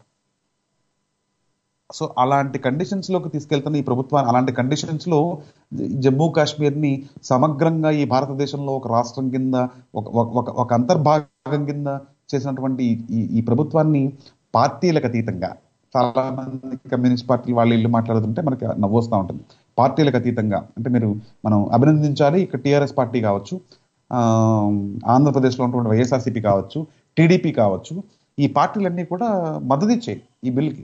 Speaker 4: సో అలాంటి కండిషన్స్ లోకి తీసుకెళ్తున్న ఈ ప్రభుత్వాన్ని అలాంటి కండిషన్స్ లో జమ్మూ కాశ్మీర్ ని సమగ్రంగా ఈ భారతదేశంలో ఒక రాష్ట్రం కింద ఒక ఒక- ఒక ఒక అంతర్భాగం కింద చేసినటువంటి ఈ- ఈ ఈ ప్రభుత్వాన్ని పార్టీలకు అతీతంగా చాలా మంది కమ్యూనిస్ట్ పార్టీలు వాళ్ళు ఇల్లు మాట్లాడుతుంటే మనకి నవ్వొస్తూ ఉంటుంది పార్టీలకు అతీతంగా అంటే మీరు మనం అభినందించాలి ఇక్కడ టీఆర్ఎస్ పార్టీ కావచ్చు ఆ, ఆంధ్రప్రదేశ్లో ఉన్నటువంటి వైఎస్ఆర్సీపీ కావచ్చు టీడీపీ కావచ్చు ఈ పార్టీలన్నీ కూడా మద్దతు ఇచ్చాయి ఈ బిల్కి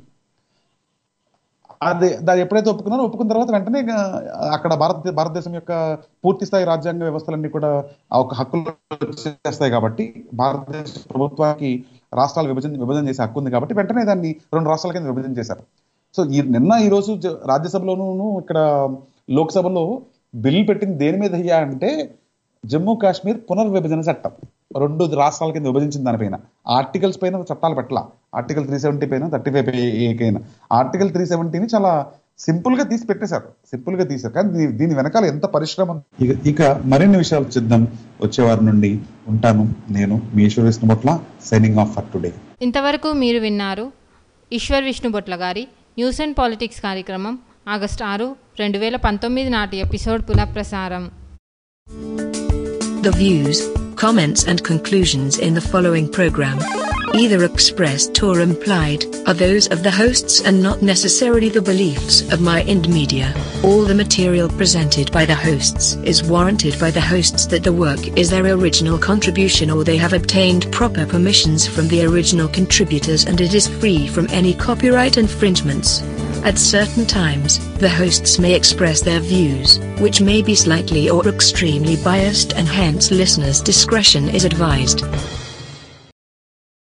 Speaker 4: అది దాన్ని ఎప్పుడైతే ఒప్పుకున్నారో ఒప్పుకున్న తర్వాత వెంటనే ఇక అక్కడ భారత భారతదేశం యొక్క పూర్తి స్థాయి రాజ్యాంగ వ్యవస్థలన్నీ కూడా ఆ ఒక హక్కులు చేస్తాయి కాబట్టి భారతదేశ ప్రభుత్వానికి రాష్ట్రాలు విభజన విభజన చేసే హక్కు ఉంది కాబట్టి వెంటనే దాన్ని రెండు రాష్ట్రాల కింద విభజన చేశారు సో ఈ నిన్న ఈ రోజు జ- రాజ్యసభలోనూ ఇక్కడ లోక్సభలో బిల్ పెట్టింది దేని మీద అయ్యా అంటే జమ్మూ కాశ్మీర్ పునర్విభజన చట్టం రెండు రాష్ట్రాల కింద విభజించిన దానిపైన ఆర్టికల్స్ పైన చట్టాలు పెట్టాల ఆర్టికల్ త్రీ సెవెంటీ పైన థర్టీ ఫైవ్ పైన ఆర్టికల్ త్రీ సెవెంటీని చాలా సింపుల్ గా తీసి పెట్టేశారు సింపుల్ గా తీశారు కానీ దీని- దీని వెనకాల ఎంత పరిశ్రమ ఉంది. ఇక ఇక మరిన్ని విషయాలు చూద్దాం వచ్చే వారి నుండి ఉంటాను నేను మీ Eshwar Vishnubotla signing off for today
Speaker 3: ఇంతవరకు మీరు విన్నారు ఈశ్వర్ విష్ణుబొట్ల గారి న్యూస్ అండ్ పాలిటిక్స్ కార్యక్రమం ఆగస్టు ఆరు రెండు వేల పంతొమ్మిది నాటి ఎపిసోడ్ పునఃప్రసారం
Speaker 9: The views, comments, and conclusions in the following program, either expressed or implied, are those of the hosts and not necessarily the beliefs of Mind Media. All the material presented by the hosts is warranted by the hosts that the work is their original contribution or they have obtained proper permissions from the original contributors and it is free from any copyright infringements. At certain times, the hosts may express their views, which may be slightly or extremely biased, and hence listeners' discretion is advised.